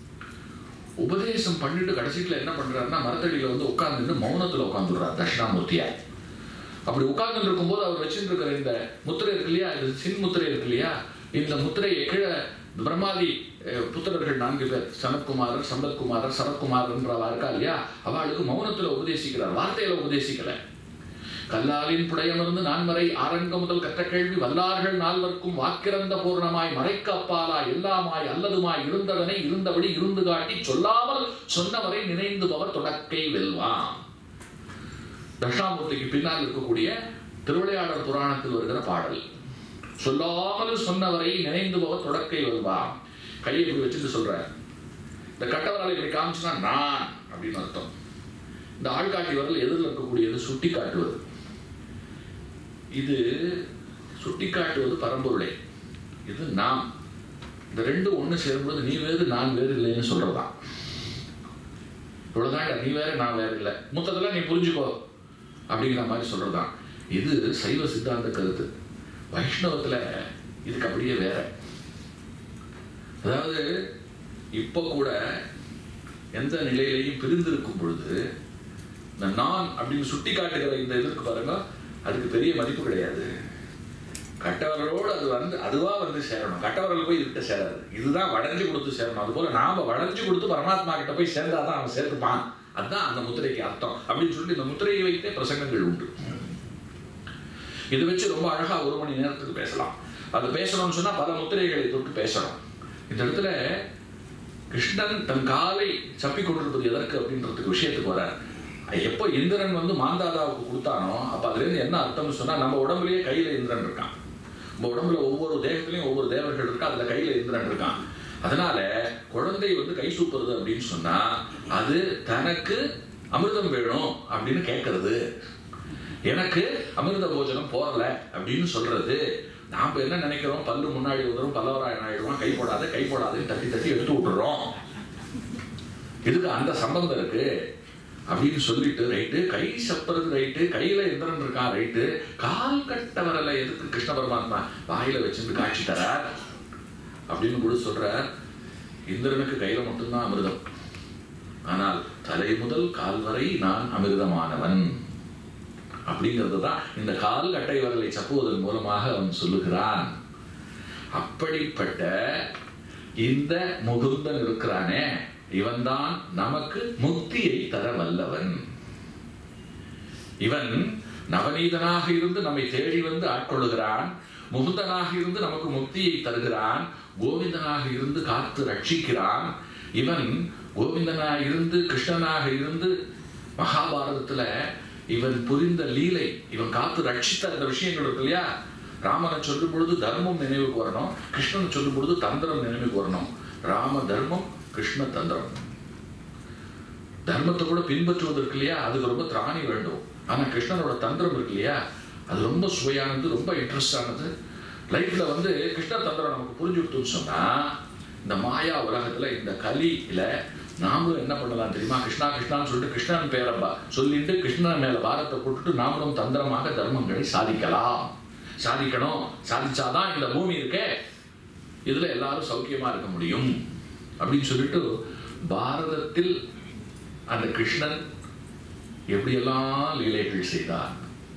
உபதேசம் பண்ணிட்டு கடைசியில என்ன பண்றாருன்னா மரத்தடியில வந்து உட்கார்ந்துட்டு மௌனத்துல உட்காந்துடுறார் தட்சிணாமூர்த்தியா அப்படி உட்கார்ந்து இருக்கும்போது அவர் வச்சுட்டு இருக்கிற இந்த முத்திரை இருக்கு இல்லையா இது சின் முத்திரை இருக்கு இல்லையா இந்த முத்திரையை கீழே பிரம்மாதி அஹ், புத்திரர்கள் நான்கு பேர் சனத்குமாரர் சம்பத்குமாரர் சரத்குமாரன்றவா இருக்கா இல்லையா அவளுக்கு மௌனத்துல உபதேசிக்கிறார் வார்த்தையில உபதேசிக்கல கல்லாலின் புடையமர்ந்து நான்மறை ஆரங்க முதல் கற்ற கேள்வி வல்லார்கள் நால்வர்க்கும் வாக்கிறந்த பூர்ணமாய் மறைக்க அப்பாலாய் எல்லாமாய் அல்லதுமாய் இருந்ததனை இருந்தபடி இருந்து காட்டி சொல்லாமல் சொன்னவரை நினைந்துபவர் தொடக்கை வெல்வான் தட்சாமூர்த்திக்கு பின்னால் இருக்கக்கூடிய திருவிளையாடல் புராணத்தில் வருகிற பாடல் சொல்லாமல் சொன்னவரை நினைந்துபவர் தொடக்கை வெல்வான் கையை இப்படி வச்சுட்டு சொல்றார் இந்த கட்டவரால் இப்படி காமிச்சுனா நான் அப்படின்னு அர்த்தம் இந்த ஆள்காட்டி வரல் எதிரில் இருக்கக்கூடியது சுட்டி காட்டுவது இது சுட்டி காட்டுவது பரம்பொருளை இது நாம் இந்த ரெண்டும் ஒண்ணு சேரும்போது நீ வேறு நான் வேறு இல்லைன்னு சொல்றதுதான் இவ்வளவுதான்டா நீ வேற நான் வேற இல்லை மொத்தத்தெல்லாம் நீ புரிஞ்சுக்கோ அப்படிங்கிற மாதிரி சொல்றதுதான் இது சைவ சித்தாந்த கருத்து வைஷ்ணவத்துல இதுக்கு அப்படியே வேற அதாவது இப்போ கூட எந்த நிலையிலையும் பிரிந்திருக்கும் பொழுது இந்த நான் அப்படின்னு சுட்டி காட்டுகிற இந்த இதற்கு பாருங்க அதுக்கு பெரிய மதிப்பு கிடையாது கட்டவரலோடு அது வந்து அதுவா வந்து சேரணும் கட்டவரல் போய் இதுகிட்ட சேராது இதுதான் வளைஞ்சு கொடுத்து சேரணும் அதுபோல நாம வளைஞ்சு கொடுத்து பரமாத்மா கிட்ட போய் சேர்ந்தாதான் அவன் சேர்த்துப்பான் அதுதான் அந்த முத்திரைக்கு அர்த்தம் அப்படின்னு சொல்லிட்டு இந்த முத்திரையை வைத்தே பிரசங்கங்கள் உண்டு இதை வச்சு ரொம்ப அழகா ஒரு மணி நேரத்துக்கு பேசலாம் அது பேசணும்னு சொன்னா பல முத்திரைகளை தொட்டு பேசணும் இந்த இடத்துல கிருஷ்ணன் தன் காலை சப்பி கொண்டிருப்பது எதற்கு அப்படின்றதுக்கு விஷயத்துக்கு வரார் எப்போ இந்திரன் வந்து மாந்தாதாவுக்கு கொடுத்தானோ அப்ப அதுல இருந்து என்ன அர்த்தம்னு சொன்னா நம்ம உடம்புலயே கையில இந்திரன் இருக்கான் நம்ம உடம்புல ஒவ்வொரு தேகத்திலையும் ஒவ்வொரு தேவர்கள் இருக்கா அதுல கையில இந்திரன் இருக்கான் அதனால குழந்தை வந்து கை சூப்புறது அப்படின்னு சொன்னா அது தனக்கு அமிர்தம் வேணும் அப்படின்னு கேட்கறது எனக்கு அமிர்த போஜனம் போறல அப்படின்னு சொல்றது நாம என்ன நினைக்கிறோம் பல்லு முன்னாடி வந்துடும் பல்லவராயன் ஆயிடுவான் கை போடாத கை போடாதுன்னு தட்டி தட்டி எடுத்து விட்டுறோம் இதுக்கு அந்த சம்பந்தம் இருக்கு அப்படின்னு சொல்லிட்டு ரைட்டு கை சப்புறது ரைட்டு கையில இந்திரன் இருக்கான் ரைட்டு கால் கட்ட வரல எதுக்கு கிருஷ்ண பரமாத்மா வாயில வச்சுட்டு காட்சி தரார் அப்படின்னு கூட சொல்றார் இந்திரனுக்கு கையில மட்டும்தான் அமிர்தம் ஆனால் தலை முதல் கால் வரை நான் அமிர்தமானவன் அப்படிங்கிறது தான் இந்த கால் கட்டை வரலை சப்புவதன் மூலமாக அவன் சொல்லுகிறான் அப்படிப்பட்ட இந்த முகுந்தன் இருக்கிறானே இவன்தான் நமக்கு முக்தியை தர வல்லவன் இவன் நவநீதனாக இருந்து நம்மை தேடி வந்து ஆட்கொள்ளுகிறான் முகுந்தனாக இருந்து நமக்கு முக்தியை தருகிறான் கோவிந்தனாக இருந்து காத்து ரட்சிக்கிறான் இவன் கோவிந்தனாக இருந்து கிருஷ்ணனாக இருந்து மகாபாரதத்துல இவன் புரிந்த லீலை இவன் காத்து ரட்சித்த அந்த விஷயங்கள் இருக்கு இல்லையா ராமனை சொல்லும் பொழுது தர்மம் நினைவுக்கு வரணும் கிருஷ்ணன் சொல்லும் பொழுது தந்திரம் நினைவுக்கு வரணும் ராம தர்மம் கிருஷ்ண தந்திரம் தர்மத்தை கூட பின்பற்றுவதற்கு இல்லையா அதுக்கு ரொம்ப திராணி வேண்டும் ஆனா கிருஷ்ணனோட தந்திரம் இருக்கு இல்லையா அது ரொம்ப சுவையானது ரொம்ப இன்ட்ரெஸ்டானது லைஃப்ல வந்து கிருஷ்ண தந்திரம் நமக்கு புரிஞ்சு கொடுத்துன்னு சொன்னா இந்த மாயா உலகத்துல இந்த கலியில நாமளும் என்ன பண்ணலாம் தெரியுமா கிருஷ்ணா கிருஷ்ணான்னு சொல்லிட்டு கிருஷ்ணன் பேரை பா- சொல்லிட்டு கிருஷ்ணன் மேல பாரத்தை போட்டுட்டு நாமளும் தந்திரமாக தர்மங்களை சாதிக்கலாம் சாதிக்கணும் சாதிச்சாதான் இந்த பூமி இருக்கே இதுல எல்லாரும் சௌக்கியமா இருக்க முடியும் அப்படின்னு சொல்லிட்டு பாரதத்தில் அந்த கிருஷ்ணன் எப்படியெல்லாம் லீலைகள் செய்தார்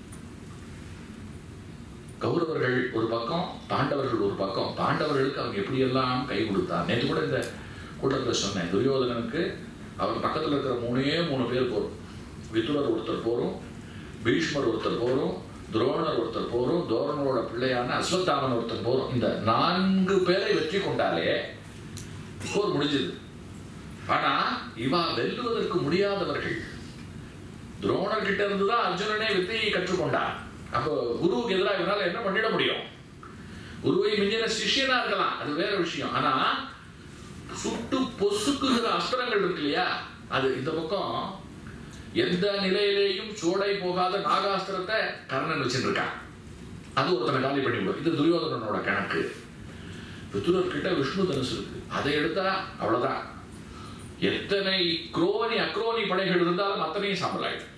கௌரவர்கள் ஒரு பக்கம் பாண்டவர்கள் ஒரு பக்கம் பாண்டவர்களுக்கு அவங்க எப்படியெல்லாம் கை கொடுத்தார் நேற்று கூட இந்த கூட்டத்தில் சொன்னேன் துரியோதனனுக்கு அவர் பக்கத்தில் இருக்கிற மூணே மூணு பேர் போரும் விதுரர் ஒருத்தர் போரும் பீஷ்மர் ஒருத்தர் போரும் துரோணர் ஒருத்தர் போரும் துரோணரோட பிள்ளையான அஸ்வத்தாமன் ஒருத்தர் போரும் இந்த நான்கு பேரை வெற்றி கொண்டாலே போர் முடிஞ்சது ஆனா இவா வெல்லுவதற்கு முடியாதவர்கள் துரோணர் கிட்ட இருந்து தான் அர்ஜுனனே வித்தையை கற்றுக்கொண்டான் அப்போ குருவுக்கு எதிராக இவனால என்ன பண்ணிட முடியும் குருவை மிஞ்சின சிஷ்யனா இருக்கலாம் அது வேற விஷயம் ஆனா சுட்டு பொசுக்குகிற அஸ்திரங்கள் இருக்கு இல்லையா அது இந்த பக்கம் எந்த நிலையிலேயும் சோடை போகாத நாகாஸ்திரத்தை கர்ணன் வச்சுட்டு இருக்கான் அது ஒருத்தனை காலி பண்ணி விடும் இது துரியோதனனோட கணக்கு விதுரர் கிட்ட விஷ்ணு தனுசு இருக்கு அதை எடுத்தா அவ்வளவுதான் எத்தனை குரோனி அக்ரோனி படைகள் இருந்தாலும் அத்தனையும் சாம்பலாயிடும்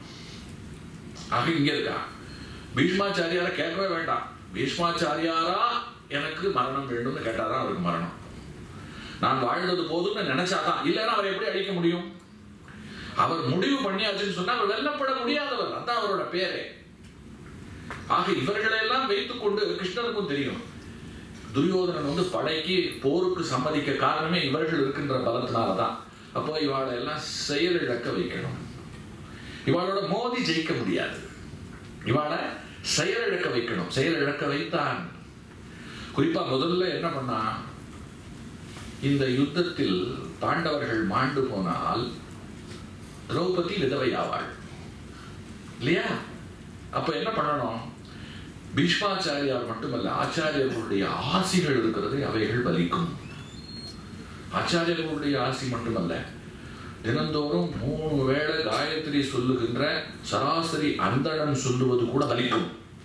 ஆக இங்க இருக்கா பீஷ்மாச்சாரியாரை கேட்கவே வேண்டாம் பீஷ்மாச்சாரியாரா எனக்கு மரணம் வேண்டும்னு கேட்டாதான் அவருக்கு மரணம் நான் வாழ்ந்தது போதும்னு நினைச்சாதான் இல்லைன்னா அவர் எப்படி அழிக்க முடியும் அவர் முடிவு பண்ணியாச்சுன்னு சொன்னா அவர் வெல்லப்பட முடியாதவர் அதான் அவரோட பேரே ஆக இவர்களெல்லாம் வைத்துக் கொண்டு கிருஷ்ணனுக்கும் தெரியும் துரியோதனன் வந்து படைக்கு போருக்கு சம்மதிக்க காரணமே இவர்கள் இருக்கின்ற பலத்தினாலதான் அப்போ இவாளை எல்லாம் செயலிழக்க வைக்கணும் இவாளோட மோதி ஜெயிக்க முடியாது இவாளை செயலிழக்க வைக்கணும் செயலிழக்க வைத்தான் குறிப்பா முதல்ல என்ன பண்ணா இந்த யுத்தத்தில் பாண்டவர்கள் மாண்டு போனால் திரௌபதி விதவை ஆவாள் இல்லையா அப்ப என்ன பண்ணணும் பீஷ்மாச்சாரியார் மட்டுமல்ல ஆச்சாரியர்களுடைய ஆசிகள் இருக்கிறது அவைகள் பலிக்கும் ஆச்சாரியர்களுடைய ஆசி மட்டுமல்ல தினந்தோறும் மூணு வேளை காயத்ரி சொல்லுகின்ற சராசரி அந்தணன் சொல்லுவது கூட பலிக்கும்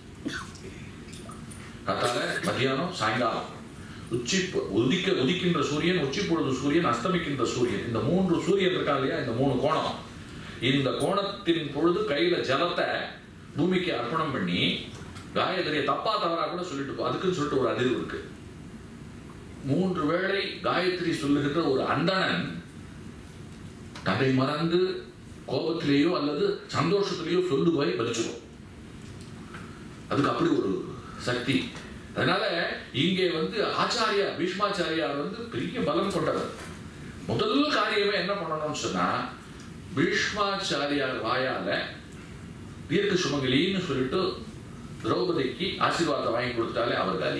காத்தால மத்தியானம் சாயங்காலம் உச்சி பொ- உதிக்க உதிக்கின்ற சூரியன் உச்சி பொழுது சூரியன் அஸ்தமிக்கின்ற சூரியன் இந்த மூன்று சூரியன் இருக்கா இல்லையா இந்த மூணு கோணம் இந்த கோணத்தின் பொழுது கையில ஜலத்தை பூமிக்கு அர்ப்பணம் பண்ணி காயத்ரியை தப்பா தவறா கூட சொல்லிட்டு போ அதுக்குன்னு சொல்லிட்டு ஒரு அதிர்வு இருக்கு மூன்று வேளை காயத்ரி சொல்லுகின்ற ஒரு அந்தணன் தன்னை மறந்து கோபத்திலேயோ அல்லது சந்தோஷத்திலேயோ சொல்லு போய் பலிச்சிடும் அதுக்கு அப்படி ஒரு சக்தி அதனால இங்கே வந்து ஆச்சாரியா பீஷ்மாச்சாரியார் வந்து பெரிய பலம் கொண்டவர் முதல் காரியமே என்ன பண்ணணும்னு சொன்னா பீஷ்மாச்சாரியார் வாயால தீர்க்க சுமங்கலின்னு சொல்லிட்டு திரௌபதிக்கு ஆசீர்வாதம் வாங்கி கொடுத்தாலே அவர் காலி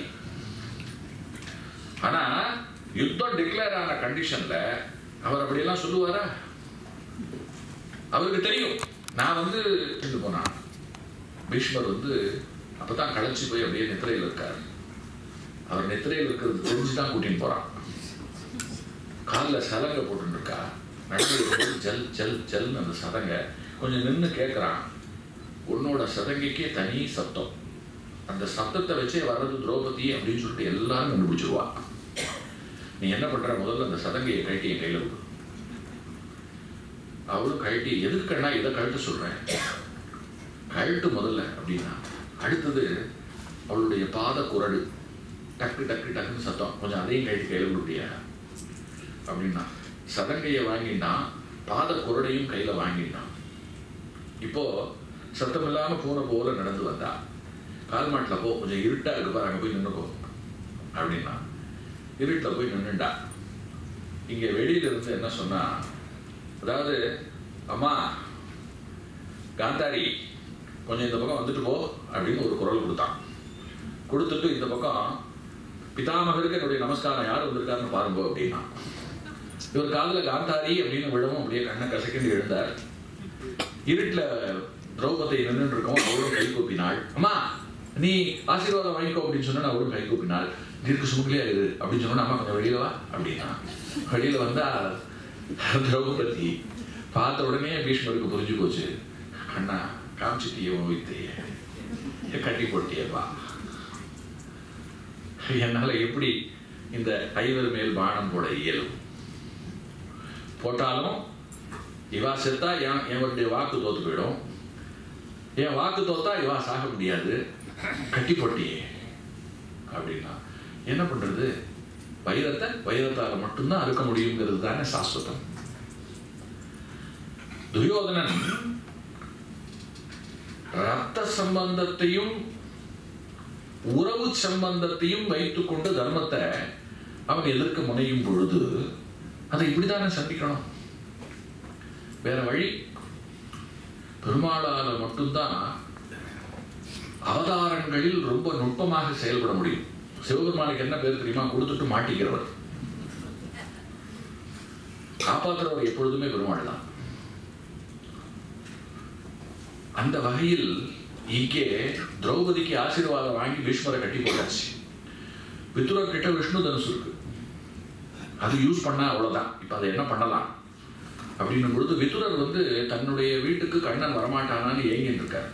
ஆனா யுத்தம் டிக்ளேர் ஆன கண்டிஷன்ல அவர் அப்படியெல்லாம் சொல்லுவாரா அவருக்கு தெரியும் நான் வந்து இருந்து போனான் பீஷ்மர் வந்து அப்பதான் களைச்சு போய் அப்படியே நித்திரையில் இருக்கார் அவர் நித்திரையில் இருக்கிறது தெரிஞ்சுதான் கூட்டின்னு போறான் காலில் சலங்கை போட்டுன்னு இருக்கா நடந்து வரும்போது ஜல் ஜல் ஜல்னு அந்த சதங்க கொஞ்சம் நின்று கேட்குறான் உன்னோட சதங்கைக்கே தனி சத்தம் அந்த சத்தத்தை வச்சே வர்றது திரௌபதி அப்படின்னு சொல்லிட்டு எல்லாரும் கண்டுபிடிச்சிருவா நீ என்ன பண்ற முதல்ல அந்த சதங்கையை கழட்டி என் கையில விடு அவளும் கழட்டி எதுக்கு கண்ணா இதை கழட்ட சொல்றேன் கழட்டு முதல்ல அப்படின்னா அடுத்தது அவளுடைய பாத குரடு டக்கு டக்கு டக்குன்னு சத்தம் கொஞ்சம் அதையும் கழட்டி கையில விடுறியா அப்படின்னா சதங்கையை வாங்கினான் பாத குரடையும் கையில வாங்கினான் இப்போ சத்தம் இல்லாம போன போல நடந்து வந்தா கால் மாட்டில் போ கொஞ்சம் இருட்டா இருக்கு பாரு அங்க போய் நின்னுக்கோ அப்படின்னா இருட்டில் போய் நின்னுண்டா இங்க வெளியில இருந்து என்ன சொன்னா அதாவது அம்மா காந்தாரி கொஞ்சம் இந்த பக்கம் வந்துட்டு போ அப்படின்னு ஒரு குரல் கொடுத்தான் கொடுத்துட்டு இந்த பக்கம் பிதாமகருக்கு என்னுடைய நமஸ்காரம் யார் வந்திருக்காருன்னு பாருங்க அப்படின்னா இவர் காதுல காந்தாரி அப்படின்னு விழவும் அப்படியே கண்ணை கசக்கிண்டு எழுந்தார் இருட்டுல திரௌபதி நின்று இருக்கவும் அவளும் கை கூப்பினாள் அம்மா நீ ஆசீர்வாதம் வாங்கிக்கோ அப்படின்னு சொன்னா அவளும் கை கூப்பினாள் தீர்க்க சுமுகலியா இரு அப்படின்னு சொன்னா அம்மா கொஞ்சம் வெளியில வா அப்படின்னா வெளியில வந்தா திரௌபதி பார்த்த உடனே பீஷ்மருக்கு புரிஞ்சு போச்சு அண்ணா காமிச்சிட்டியே உன் வித்தைய கட்டி போட்டியேப்பா என்னால எப்படி இந்த ஐவர் மேல் பானம் போட இயலும் போட்டாலும் இவா செத்தா என் என்னுடைய வாக்கு தோத்து போயிடும் என் வாக்கு தோத்தா இவா சாக முடியாது கட்டி போட்டியே அப்படின்னா என்ன பண்றது வைரத்தை வைரத்தால மட்டும்தான் அறுக்க முடியுங்கிறது தானே சாஸ்வதம் துரியோதனன் ரத்த சம்பந்தத்தையும் உறவு சம்பந்தத்தையும் வைத்துக்கொண்டு தர்மத்தை அவன் எதிர்க்க முனையும் பொழுது அதை இப்படித்தானே சந்திக்கணும் வேற வழி பெருமாளால மட்டும்தான் அவதாரங்களில் ரொம்ப நுட்பமாக செயல்பட முடியும் சிவபெருமானுக்கு என்ன பேர் தெரியுமா கொடுத்துட்டு மாட்டிக்கிறவர் காப்பாற்றுறவர் எப்பொழுதுமே பெருமாள் தான் அந்த வகையில் இங்கே திரௌபதிக்கு ஆசீர்வாதம் வாங்கி பீஷ்மரை கட்டி போட்டாச்சு பித்ருவர் கிட்ட விஷ்ணு தனுசு இருக்கு அது யூஸ் பண்ணா அவ்வளவுதான் இப்ப அதை என்ன பண்ணலாம் அப்படின்னும் பொழுது விதுரர் வந்து தன்னுடைய வீட்டுக்கு கண்ணன் வரமாட்டானான்னு ஏங்கிட்டு இருக்கார்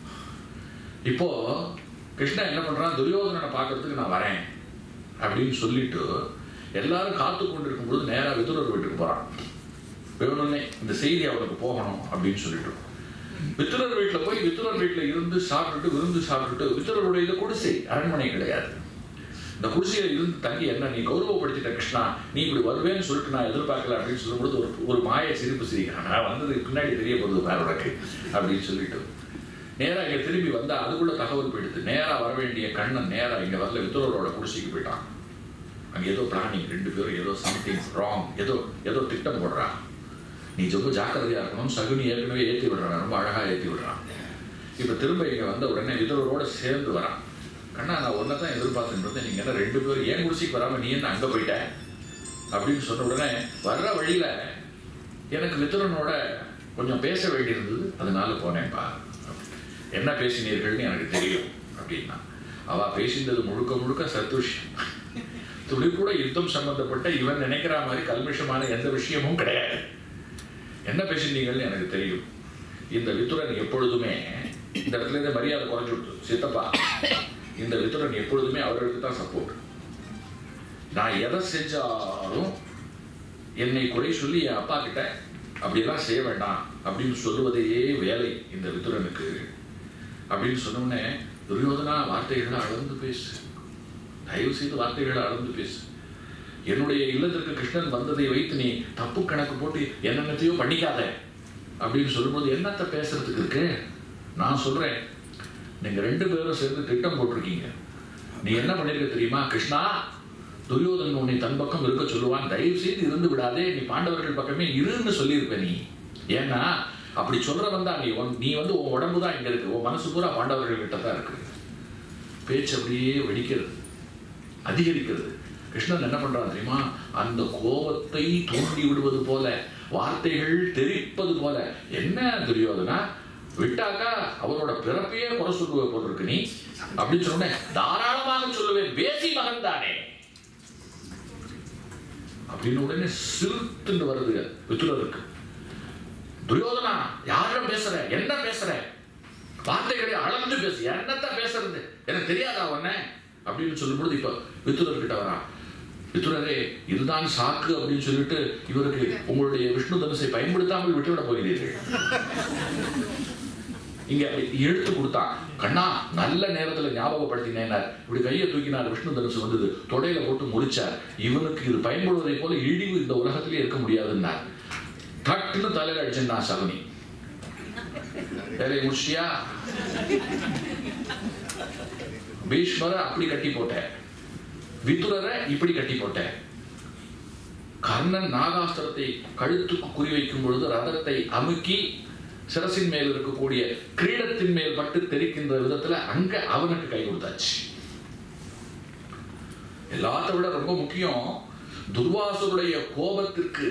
இப்போ கிருஷ்ணன் என்ன பண்றான் துரியோதனனை பார்க்கறதுக்கு நான் வரேன் அப்படின்னு சொல்லிட்டு எல்லாரும் காத்து கொண்டு இருக்கும் பொழுது நேரா விதுரர் வீட்டுக்கு போறான் வேணும்னே இந்த செய்தி அவனுக்கு போகணும் அப்படின்னு சொல்லிட்டு வித்துரர் வீட்டுல போய் வித்துரர் வீட்டுல இருந்து சாப்பிட்டுட்டு விருந்து சாப்பிட்டுட்டு வித்துரருடைய இது குடிசை அரண்மனை கிடையாது இந்த குடிசையில இருந்து தங்கி என்ன நீ கௌரவப்படுத்திட்ட கிருஷ்ணா நீ இப்படி வருவேன்னு சொல்லிட்டு நான் எதிர்பார்க்கல அப்படின்னு சொல்லும்போது ஒரு ஒரு மாய சிரிப்பு சிரிக்கிறான் நான் வந்ததுக்கு பின்னாடி தெரிய போகுது பாரு உனக்கு அப்படின்னு சொல்லிட்டு நேரா இங்க திரும்பி வந்தா அதுக்குள்ள தகவல் போயிடுது நேரா வர வேண்டிய கண்ணன் நேரா இங்க வரல வித்துரரோட குடிசைக்கு போயிட்டான் அங்க ஏதோ பிளானிங் ரெண்டு பேரும் ஏதோ சம்திங் ராங் ஏதோ ஏதோ திட்டம் போடுறான் நீ ரொம்ப ஜாக்கிரதையா இருக்கணும் சகுனி ஏற்கனவே ஏற்றி விடுறான் ரொம்ப அழகா ஏற்றி விடுறான் இப்ப திரும்ப இங்க வந்த உடனே விதரோட சேர்ந்து வரான் கண்ணா நான் ஒன்றை தான் எதிர்பார்த்துன்றது நீங்க என்ன ரெண்டு பேரும் ஏன் குடிசைக்கு வராம நீ என்ன அங்க போயிட்ட அப்படின்னு சொன்ன உடனே வர்ற வழியில எனக்கு மித்திரனோட கொஞ்சம் பேச வேண்டியிருந்தது அதனால போனேன்ப்பா என்ன பேசினீர்கள்னு எனக்கு தெரியும் அப்படின்னா அவ பேசினது முழுக்க முழுக்க சத்துஷம் துளி கூட யுத்தம் சம்பந்தப்பட்ட இவன் நினைக்கிற மாதிரி கல்மிஷமான எந்த விஷயமும் கிடையாது என்ன பேசினீங்கன்னு எனக்கு தெரியும் இந்த வித்துரன் எப்பொழுதுமே இந்த இடத்துல இருந்து மரியாதை குறைஞ்சு விட்டு சித்தப்பா இந்த வித்துரன் எப்பொழுதுமே அவர்களுக்கு தான் சப்போர்ட் நான் எதை செஞ்சாலும் என்னை குறை சொல்லி என் அப்பா கிட்ட அப்படியெல்லாம் செய்ய வேண்டாம் அப்படின்னு சொல்லுவதையே வேலை இந்த வித்துரனுக்கு அப்படின்னு சொன்னோடனே துரியோதனா வார்த்தைகளை அளந்து பேசு தயவு செய்து வார்த்தைகளை அளந்து பேசு என்னுடைய இல்லத்திற்கு கிருஷ்ணன் வந்ததை வைத்து நீ தப்பு கணக்கு போட்டு என்னென்னத்தையோ பண்ணிக்காத அப்படின்னு சொல்லும்போது என்னத்த பேசுறதுக்கு இருக்கு நான் சொல்றேன் நீங்க ரெண்டு பேரும் சேர்ந்து திட்டம் போட்டிருக்கீங்க நீ என்ன பண்ணிருக்க தெரியுமா கிருஷ்ணா துரியோதன் உன்னை தன் பக்கம் இருக்க சொல்லுவான் தயவு செய்து இருந்து விடாதே நீ பாண்டவர்கள் பக்கமே இருன்னு சொல்லியிருப்ப நீ ஏன்னா அப்படி சொல்றவன் தான் நீ உன்- நீ வந்து உன் உடம்பு தான் இங்க இருக்கு உன் மனசு பூரா பாண்டவர்கள் கிட்ட தான் இருக்கு பேச்சு அப்படியே வெடிக்கிறது அதிகரிக்கிறது கிருஷ்ணன் என்ன பண்றான் தெரியுமா அந்த கோபத்தை தூண்டி விடுவது போல வார்த்தைகள் தெரிப்பது போல என்ன துரியோதனா விட்டாக்கா அவரோட பிறப்பையே குறை சொல்லுவ போட்டிருக்கு நீ அப்படின்னு சொன்னேன் தாராளமாக சொல்லுவேன் பேசி மகன் தானே அப்படின்னு உடனே சிறுத்துண்டு வருது வித்துலருக்கு துரியோதனா யாரிடம் பேசுற என்ன பேசுற வார்த்தைகளை அளந்து பேசு என்னத்தான் பேசுறது எனக்கு தெரியாதா உன்ன அப்படின்னு சொல்லும்பொழுது இப்ப வித்துரர் கிட்ட வரா வித்துரரே இதுதான் சாக்கு அப்படின்னு சொல்லிட்டு இவருக்கு உங்களுடைய விஷ்ணு தனுசை பயன்படுத்தாமல் விட்டுவிட போகிறீர்கள் இங்க எடுத்து கொடுத்தான் கண்ணா நல்ல நேரத்துல ஞாபகப்படுத்தினேனார் இப்படி கையை தூக்கினார் விஷ்ணு தனுசு வந்தது தொடையில போட்டு முறிச்சார் இவனுக்கு இது பயன்படுவதை போல இழிவு இந்த உலகத்திலே இருக்க முடியாதுன்னார் தட்டுன்னு தலையில அடிச்சுன்னா சகுனி வேலையை முடிச்சியா பீஷ்மரை அப்படி கட்டி போட்டேன் விதுரரை இப்படி கட்டி போட்டேன் கர்ணன் நாகாஸ்திரத்தை கழுத்துக்கு குறிவைக்கும் பொழுது ரதத்தை அமுக்கி சிரசின் மேல் இருக்கக்கூடிய கிரீடத்தின் மேல் பட்டு தெரிக்கின்ற விதத்துல அங்க அவனுக்கு கை கொடுத்தாச்சு எல்லாத்த விட ரொம்ப முக்கியம் துர்வாசருடைய கோபத்திற்கு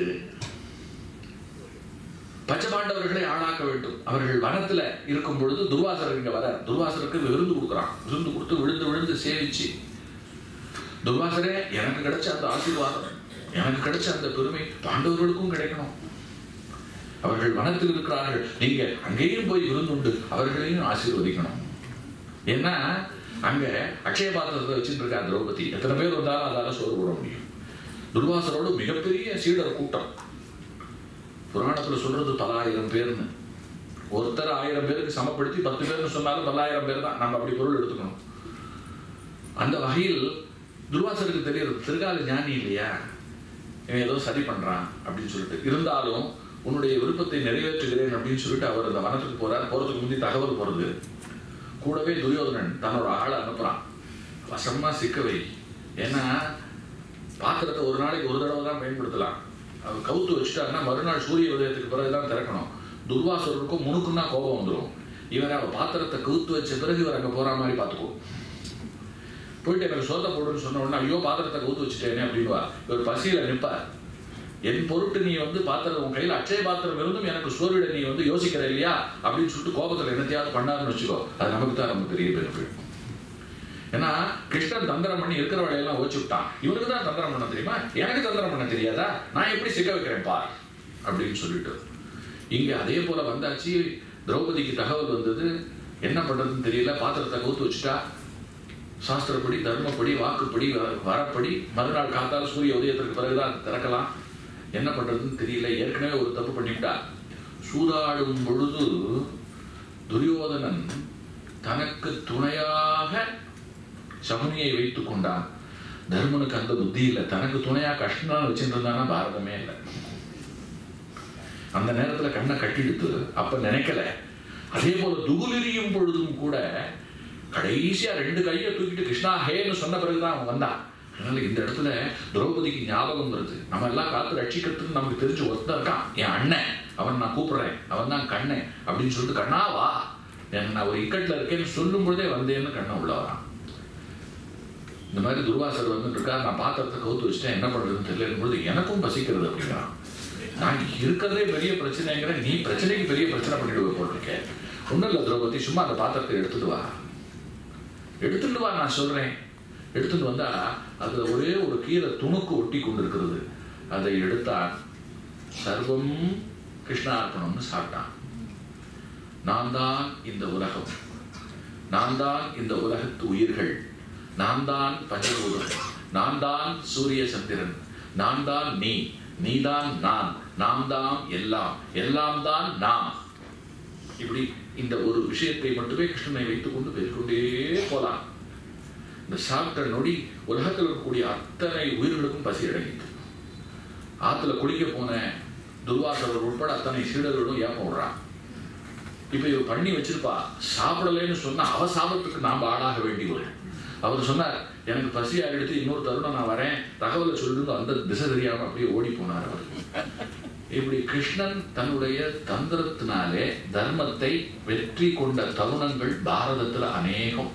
பஞ்சபாண்டவர்களை ஆளாக்க வேண்டும் அவர்கள் வனத்துல இருக்கும் பொழுது துர்வாசர் இங்க வர துர்வாசருக்கு விருந்து கொடுக்குறான் விருந்து கொடுத்து விழுந்து விழுந்து சேவிச்சு துர்வாசரே எனக்கு கிடைச்ச அந்த ஆசீர்வாதம் எனக்கு கிடைச்ச அந்த பெருமை பாண்டவர்களுக்கும் கிடைக்கணும் அவர்கள் வனத்தில் இருக்கிறார்கள் நீங்க அங்கேயும் போய் விருந்துண்டு அவர்களையும் ஆசீர்வதிக்கணும் ஏன்னா அங்க அக்ஷய பாத்திரத்தை வச்சுட்டு இருக்கா திரௌபதி எத்தனை பேர் வந்தாலும் அதால சோறு போட முடியும் துர்வாசரோடு மிகப்பெரிய சீடர் கூட்டம் புராணத்துல சொல்றது பலாயிரம் பேர்னு ஒருத்தர் ஆயிரம் பேருக்கு சமப்படுத்தி பத்து பேர்னு சொன்னாலும் பல்லாயிரம் பேர் தான் நம்ம அப்படி பொருள் எடுத்துக்கணும் அந்த வகையில் துர்வாசருக்கு தெரியுது திருகால ஞானி இல்லையா இவன் ஏதோ சரி பண்றான் அப்படின்னு சொல்லிட்டு இருந்தாலும் உன்னுடைய விருப்பத்தை நிறைவேற்றுகிறேன் அப்படின்னு சொல்லிட்டு அவர் அந்த வனத்துக்கு போறார் போறதுக்கு முந்தி தகவல் போறது கூடவே துரியோதனன் தன்னோட ஆளை அனுப்புறான் வசமா சிக்க வை ஏன்னா பாத்திரத்தை ஒரு நாளைக்கு ஒரு தடவை தான் பயன்படுத்தலாம் அவர் கவுத்து வச்சுட்டாருன்னா மறுநாள் சூரிய உதயத்துக்கு பிறகுதான் திறக்கணும் துர்வாசருக்கும் முணுக்குன்னா கோபம் வந்துடும் இவன் அவ பாத்திரத்தை கவுத்து வச்ச பிறகு இவர் அங்க போற மாதிரி பார்த்துக்கோ போயிட்டு எனக்கு சோத்த போடுன்னு சொன்ன உடனே ஐயோ பாத்திரத்தை கவுத்து வச்சுட்டேனே அப்படின்வா இவர் பசியில நிற்பார் என் பொருட்டு நீ வந்து பாத்திரம் உன் கையில் அட்சய பாத்திரம் இருந்தும் எனக்கு சோறிட நீ வந்து யோசிக்கிற இல்லையா அப்படின்னு சொல்லிட்டு கோபத்துல என்னத்தையாவது பண்ணாருன்னு வச்சுக்கோ அது நமக்கு தான் ரொம்ப பெரிய பெருமை ஏன்னா கிருஷ்ணன் தந்திரம் பண்ணி இருக்கிற வேலையெல்லாம் ஓச்சு விட்டான் இவனுக்கு தான் தந்திரம் பண்ண தெரியுமா எனக்கு தந்திரம் பண்ண தெரியாதா நான் எப்படி சிக்க வைக்கிறேன் பார் அப்படின்னு சொல்லிட்டு இங்க அதே போல வந்தாச்சு திரௌபதிக்கு தகவல் வந்தது என்ன பண்றதுன்னு தெரியல பாத்திரத்தை கவுத்து வச்சுட்டா சாஸ்திரப்படி தர்மப்படி வாக்குப்படி வ- வரப்படி மறுநாள் காத்தால சூரிய உதயத்திற்கு பிறகுதான் அது திறக்கலாம் என்ன பண்றதுன்னு தெரியல ஏற்கனவே ஒரு தப்பு பண்ணிவிட்டா சூதாடும் பொழுது துரியோதனன் தனக்கு துணையாக சகுனியை வைத்துக் கொண்டான் தர்மனுக்கு அந்த புத்தி இல்லை தனக்கு துணையா கஷ்டம் வச்சிருந்தானா பாரதமே இல்லை அந்த நேரத்துல கண்ணை கட்டிடுத்து அப்ப நினைக்கல அதே போல துகுலெறியும் பொழுதும் கூட கடைசியா ரெண்டு கையை தூக்கிட்டு கிருஷ்ணா ஹேன்னு சொன்ன பிறகுதான் அவன் வந்தான் அதனால இந்த இடத்துல திரௌபதிக்கு ஞாபகம் வருது நம்ம எல்லாம் காத்து ரட்சிக்கிறதுக்கு நமக்கு தெரிஞ்சு ஒருத்தன் இருக்கான் என் அண்ணன் அவன் நான் கூப்பிடுறேன் அவன் தான் கண்ணன் அப்படின்னு சொல்லிட்டு கண்ணா வா எனக்கு நான் ஒரு இக்கட்ல இருக்கேன்னு சொல்லும் பொழுதே வந்தேன்னு கண்ணன் உள்ள வரான் இந்த மாதிரி துர்வாசர் வந்துட்டு இருக்கா நான் பாத்திரத்தை கவுத்து வச்சுட்டேன் என்ன பண்றதுன்னு தெரியல பொழுது எனக்கும் பசிக்கிறது அப்படிங்கிறான் நான் இருக்கிறதே பெரிய பிரச்சனைங்கிற நீ பிரச்சனைக்கு பெரிய பிரச்சனை பண்ணிடுவ போட்டிருக்கேன் ஒன்றும் இல்லை திரௌபதி சும்மா அந்த பாத்திரத்தை எடுத்துட்டு வா எடுத்துட்டு வா நான் சொல்றேன் எடுத்துட்டு வந்தா அதுல ஒரே ஒரு கீரை துணுக்கு ஒட்டி கொண்டிருக்கிறது அதை எடுத்தான் சர்வம் கிருஷ்ணார்ப்பணம்னு சாப்பிட்டான் நான் தான் இந்த உலகம் நான் தான் இந்த உலகத்து உயிர்கள் நான் தான் பஞ்சபூதம் நான் தான் சூரிய சந்திரன் நான் தான் நீ நீதான் நான் நாம் தான் எல்லாம் எல்லாம் தான் நாம் இப்படி இந்த ஒரு விஷயத்தை மட்டுமே கிருஷ்ணனை வைத்துக் கொண்டு பேசிக்கொண்டே போலாம் இந்த சாப்பிட்ட நொடி உலகத்தில் இருக்கக்கூடிய அத்தனை உயிர்களுக்கும் பசி அடங்கிட்டு ஆத்துல குளிக்க போன துர்வாசவர் உட்பட அத்தனை சீடர்களும் ஏப்பம் விடுறான் இப்ப இவ பண்ணி வச்சிருப்பா சாப்பிடலைன்னு சொன்னா அவ சாபத்துக்கு நாம ஆளாக வேண்டி வரும் அவர் சொன்னார் எனக்கு பசி எடுத்து இன்னொரு தருணம் நான் வரேன் தகவலை சொல்லுங்க அந்த திசை தெரியாம அப்படியே ஓடி போனார் அவர் இப்படி கிருஷ்ணன் தன்னுடைய தந்திரத்தினாலே தர்மத்தை வெற்றி கொண்ட தருணங்கள் பாரதத்துல அநேகம்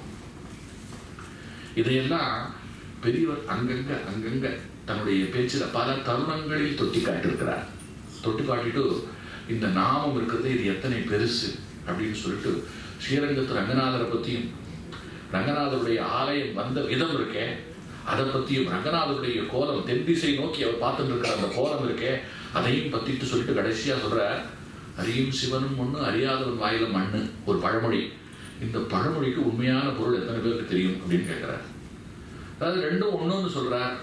இதையெல்லாம் பெரியவர் அங்கங்க அங்கங்க தன்னுடைய பேச்சுல பல தருணங்களில் தொட்டி காட்டியிருக்கிறார் தொட்டி காட்டிட்டு இந்த நாமம் இருக்கிறது இது எத்தனை பெருசு அப்படின்னு சொல்லிட்டு ஸ்ரீரங்கத்து ரங்கநாதரை பத்தியும் ரங்கநாதருடைய ஆலயம் வந்த விதம் இருக்கே அதை பத்தியும் ரங்கநாதருடைய கோலம் தென் திசை நோக்கி அவர் பார்த்துட்டு இருக்கிற அந்த கோலம் இருக்கே அதையும் பத்திட்டு சொல்லிட்டு கடைசியா சொல்ற அறியும் சிவனும் ஒண்ணு அறியாதவன் வாயில மண்ணு ஒரு பழமொழி இந்த பழமொழிக்கு உண்மையான பொருள் எத்தனை பேருக்கு தெரியும் அப்படின்னு கேட்கிறார் அதாவது ரெண்டும் ஒண்ணுன்னு சொல்றார்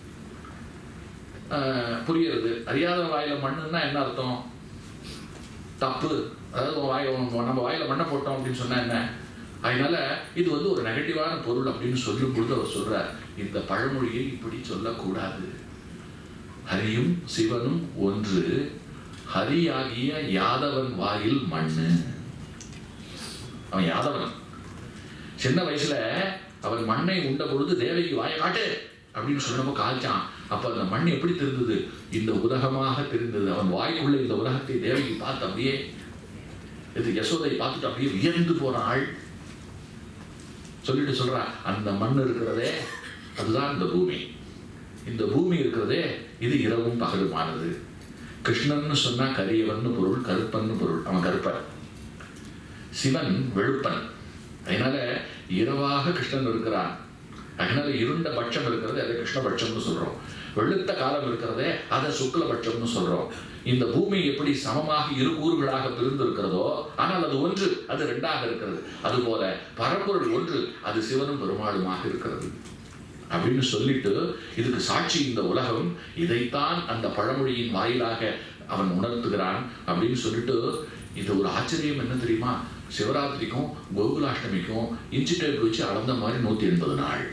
ஆஹ் புரியுறது அறியாதவன் வாயில மண்ணுன்னா என்ன அர்த்தம் தப்பு அதாவது உன் வாய் உன் நம்ம வாயில மண்ணை போட்டோம் அப்படின்னு சொன்னா என்ன அதனால இது வந்து ஒரு நெகட்டிவான பொருள் அப்படின்னு சொல்லும் பொழுது அவர் சொல்றார் இந்த பழமொழியை இப்படி சொல்லக்கூடாது ஹரியும் சிவனும் ஒன்று ஹரியாகிய யாதவன் வாயில் மண்ணு அவன் யாதவன் சின்ன வயசுல அவன் மண்ணை உண்ட பொழுது தேவைக்கு வாயை காட்டு அப்படின்னு சொன்னப்போ காய்ச்சான் அப்ப அந்த மண் எப்படி தெரிந்தது இந்த உலகமாக தெரிந்தது அவன் வாய்க்குள்ள இந்த உலகத்தை தேவகி பார்த்து அப்படியே இது யசோதை பார்த்துட்டு அப்படியே வியந்து போன ஆள் சொல்லிட்டு சொல்றா அந்த மண் இருக்கிறதே அதுதான் இந்த பூமி இந்த பூமி இருக்கிறதே இது இரவும் பகலுமானது கிருஷ்ணன்னு சொன்னா கரியவன்னு பொருள் கருப்பன்னு பொருள் அவன் கருப்பன் சிவன் வெளுப்பன் அதனால இரவாக கிருஷ்ணன் இருக்கிறான் அதனால இருண்ட பட்சம் இருக்கிறது அதை கிருஷ்ணபட்சம்னு சொல்றோம் வெளுத்த காலம் இருக்கிறதே அதை சுக்லபட்சம்னு சொல்றோம் இந்த பூமி எப்படி சமமாக இரு கூறுகளாக பிரிந்து இருக்கிறதோ ஆனால் அது ஒன்று அது ரெண்டாக இருக்கிறது அதுபோல பரம்பொருள் ஒன்று அது சிவனும் பெருமாளுமாக இருக்கிறது அப்படின்னு சொல்லிட்டு இதுக்கு சாட்சி இந்த உலகம் இதைத்தான் அந்த பழமொழியின் வாயிலாக அவன் உணர்த்துகிறான் அப்படின்னு சொல்லிட்டு இது ஒரு ஆச்சரியம் என்ன தெரியுமா சிவராத்திரிக்கும் கோகுலாஷ்டமிக்கும் இன்ச்சு டேப் வச்சு அளந்த மாதிரி நூத்தி எண்பது நாள்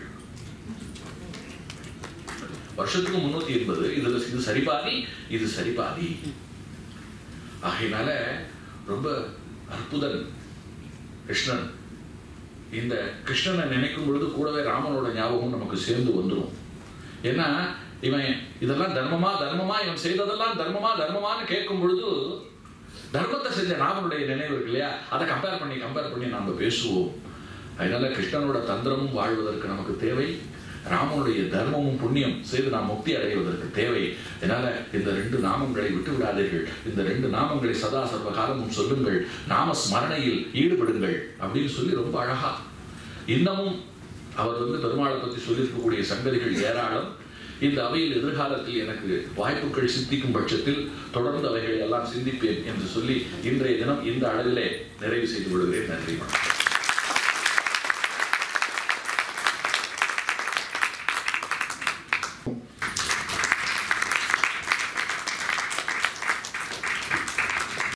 வருஷத்துக்கு முன்னூத்தி எண்பது இதுல இது சரிபாதி இது சரிபாதி ஆகையினால ரொம்ப அற்புதன் கிருஷ்ணன் இந்த கிருஷ்ணனை நினைக்கும் பொழுது கூடவே ராமனோட ஞாபகம் நமக்கு சேர்ந்து வந்துடும் ஏன்னா இவன் இதெல்லாம் தர்மமா தர்மமா இவன் செய்ததெல்லாம் தர்மமா தர்மமான்னு கேட்கும் பொழுது தர்மத்தை செஞ்ச ராமனுடைய நினைவு இருக்கு இல்லையா அதை கம்பேர் பண்ணி கம்பேர் பண்ணி நாம பேசுவோம் அதனால கிருஷ்ணனோட தந்திரமும் வாழ்வதற்கு நமக்கு தேவை ராமனுடைய தர்மமும் புண்ணியம் செய்து நாம் முக்தி அடைவதற்கு தேவை அதனால இந்த ரெண்டு நாமங்களை விட்டு விடாதீர்கள் இந்த ரெண்டு நாமங்களை சதா சர்வ காலமும் சொல்லுங்கள் நாம ஸ்மரணையில் ஈடுபடுங்கள் அப்படின்னு சொல்லி ரொம்ப அழகா இன்னமும் அவர் வந்து பெருமாளை பற்றி சொல்லியிருக்கக்கூடிய சங்கதிகள் ஏராளம் இந்த அவையில் எதிர்காலத்தில் எனக்கு வாய்ப்புகள் சித்திக்கும் பட்சத்தில் தொடர்ந்து அவைகளை எல்லாம் சிந்திப்பேன் என்று சொல்லி இன்றைய தினம் இந்த அளவிலே நிறைவு செய்து விடுகிறேன் நன்றி வணக்கம்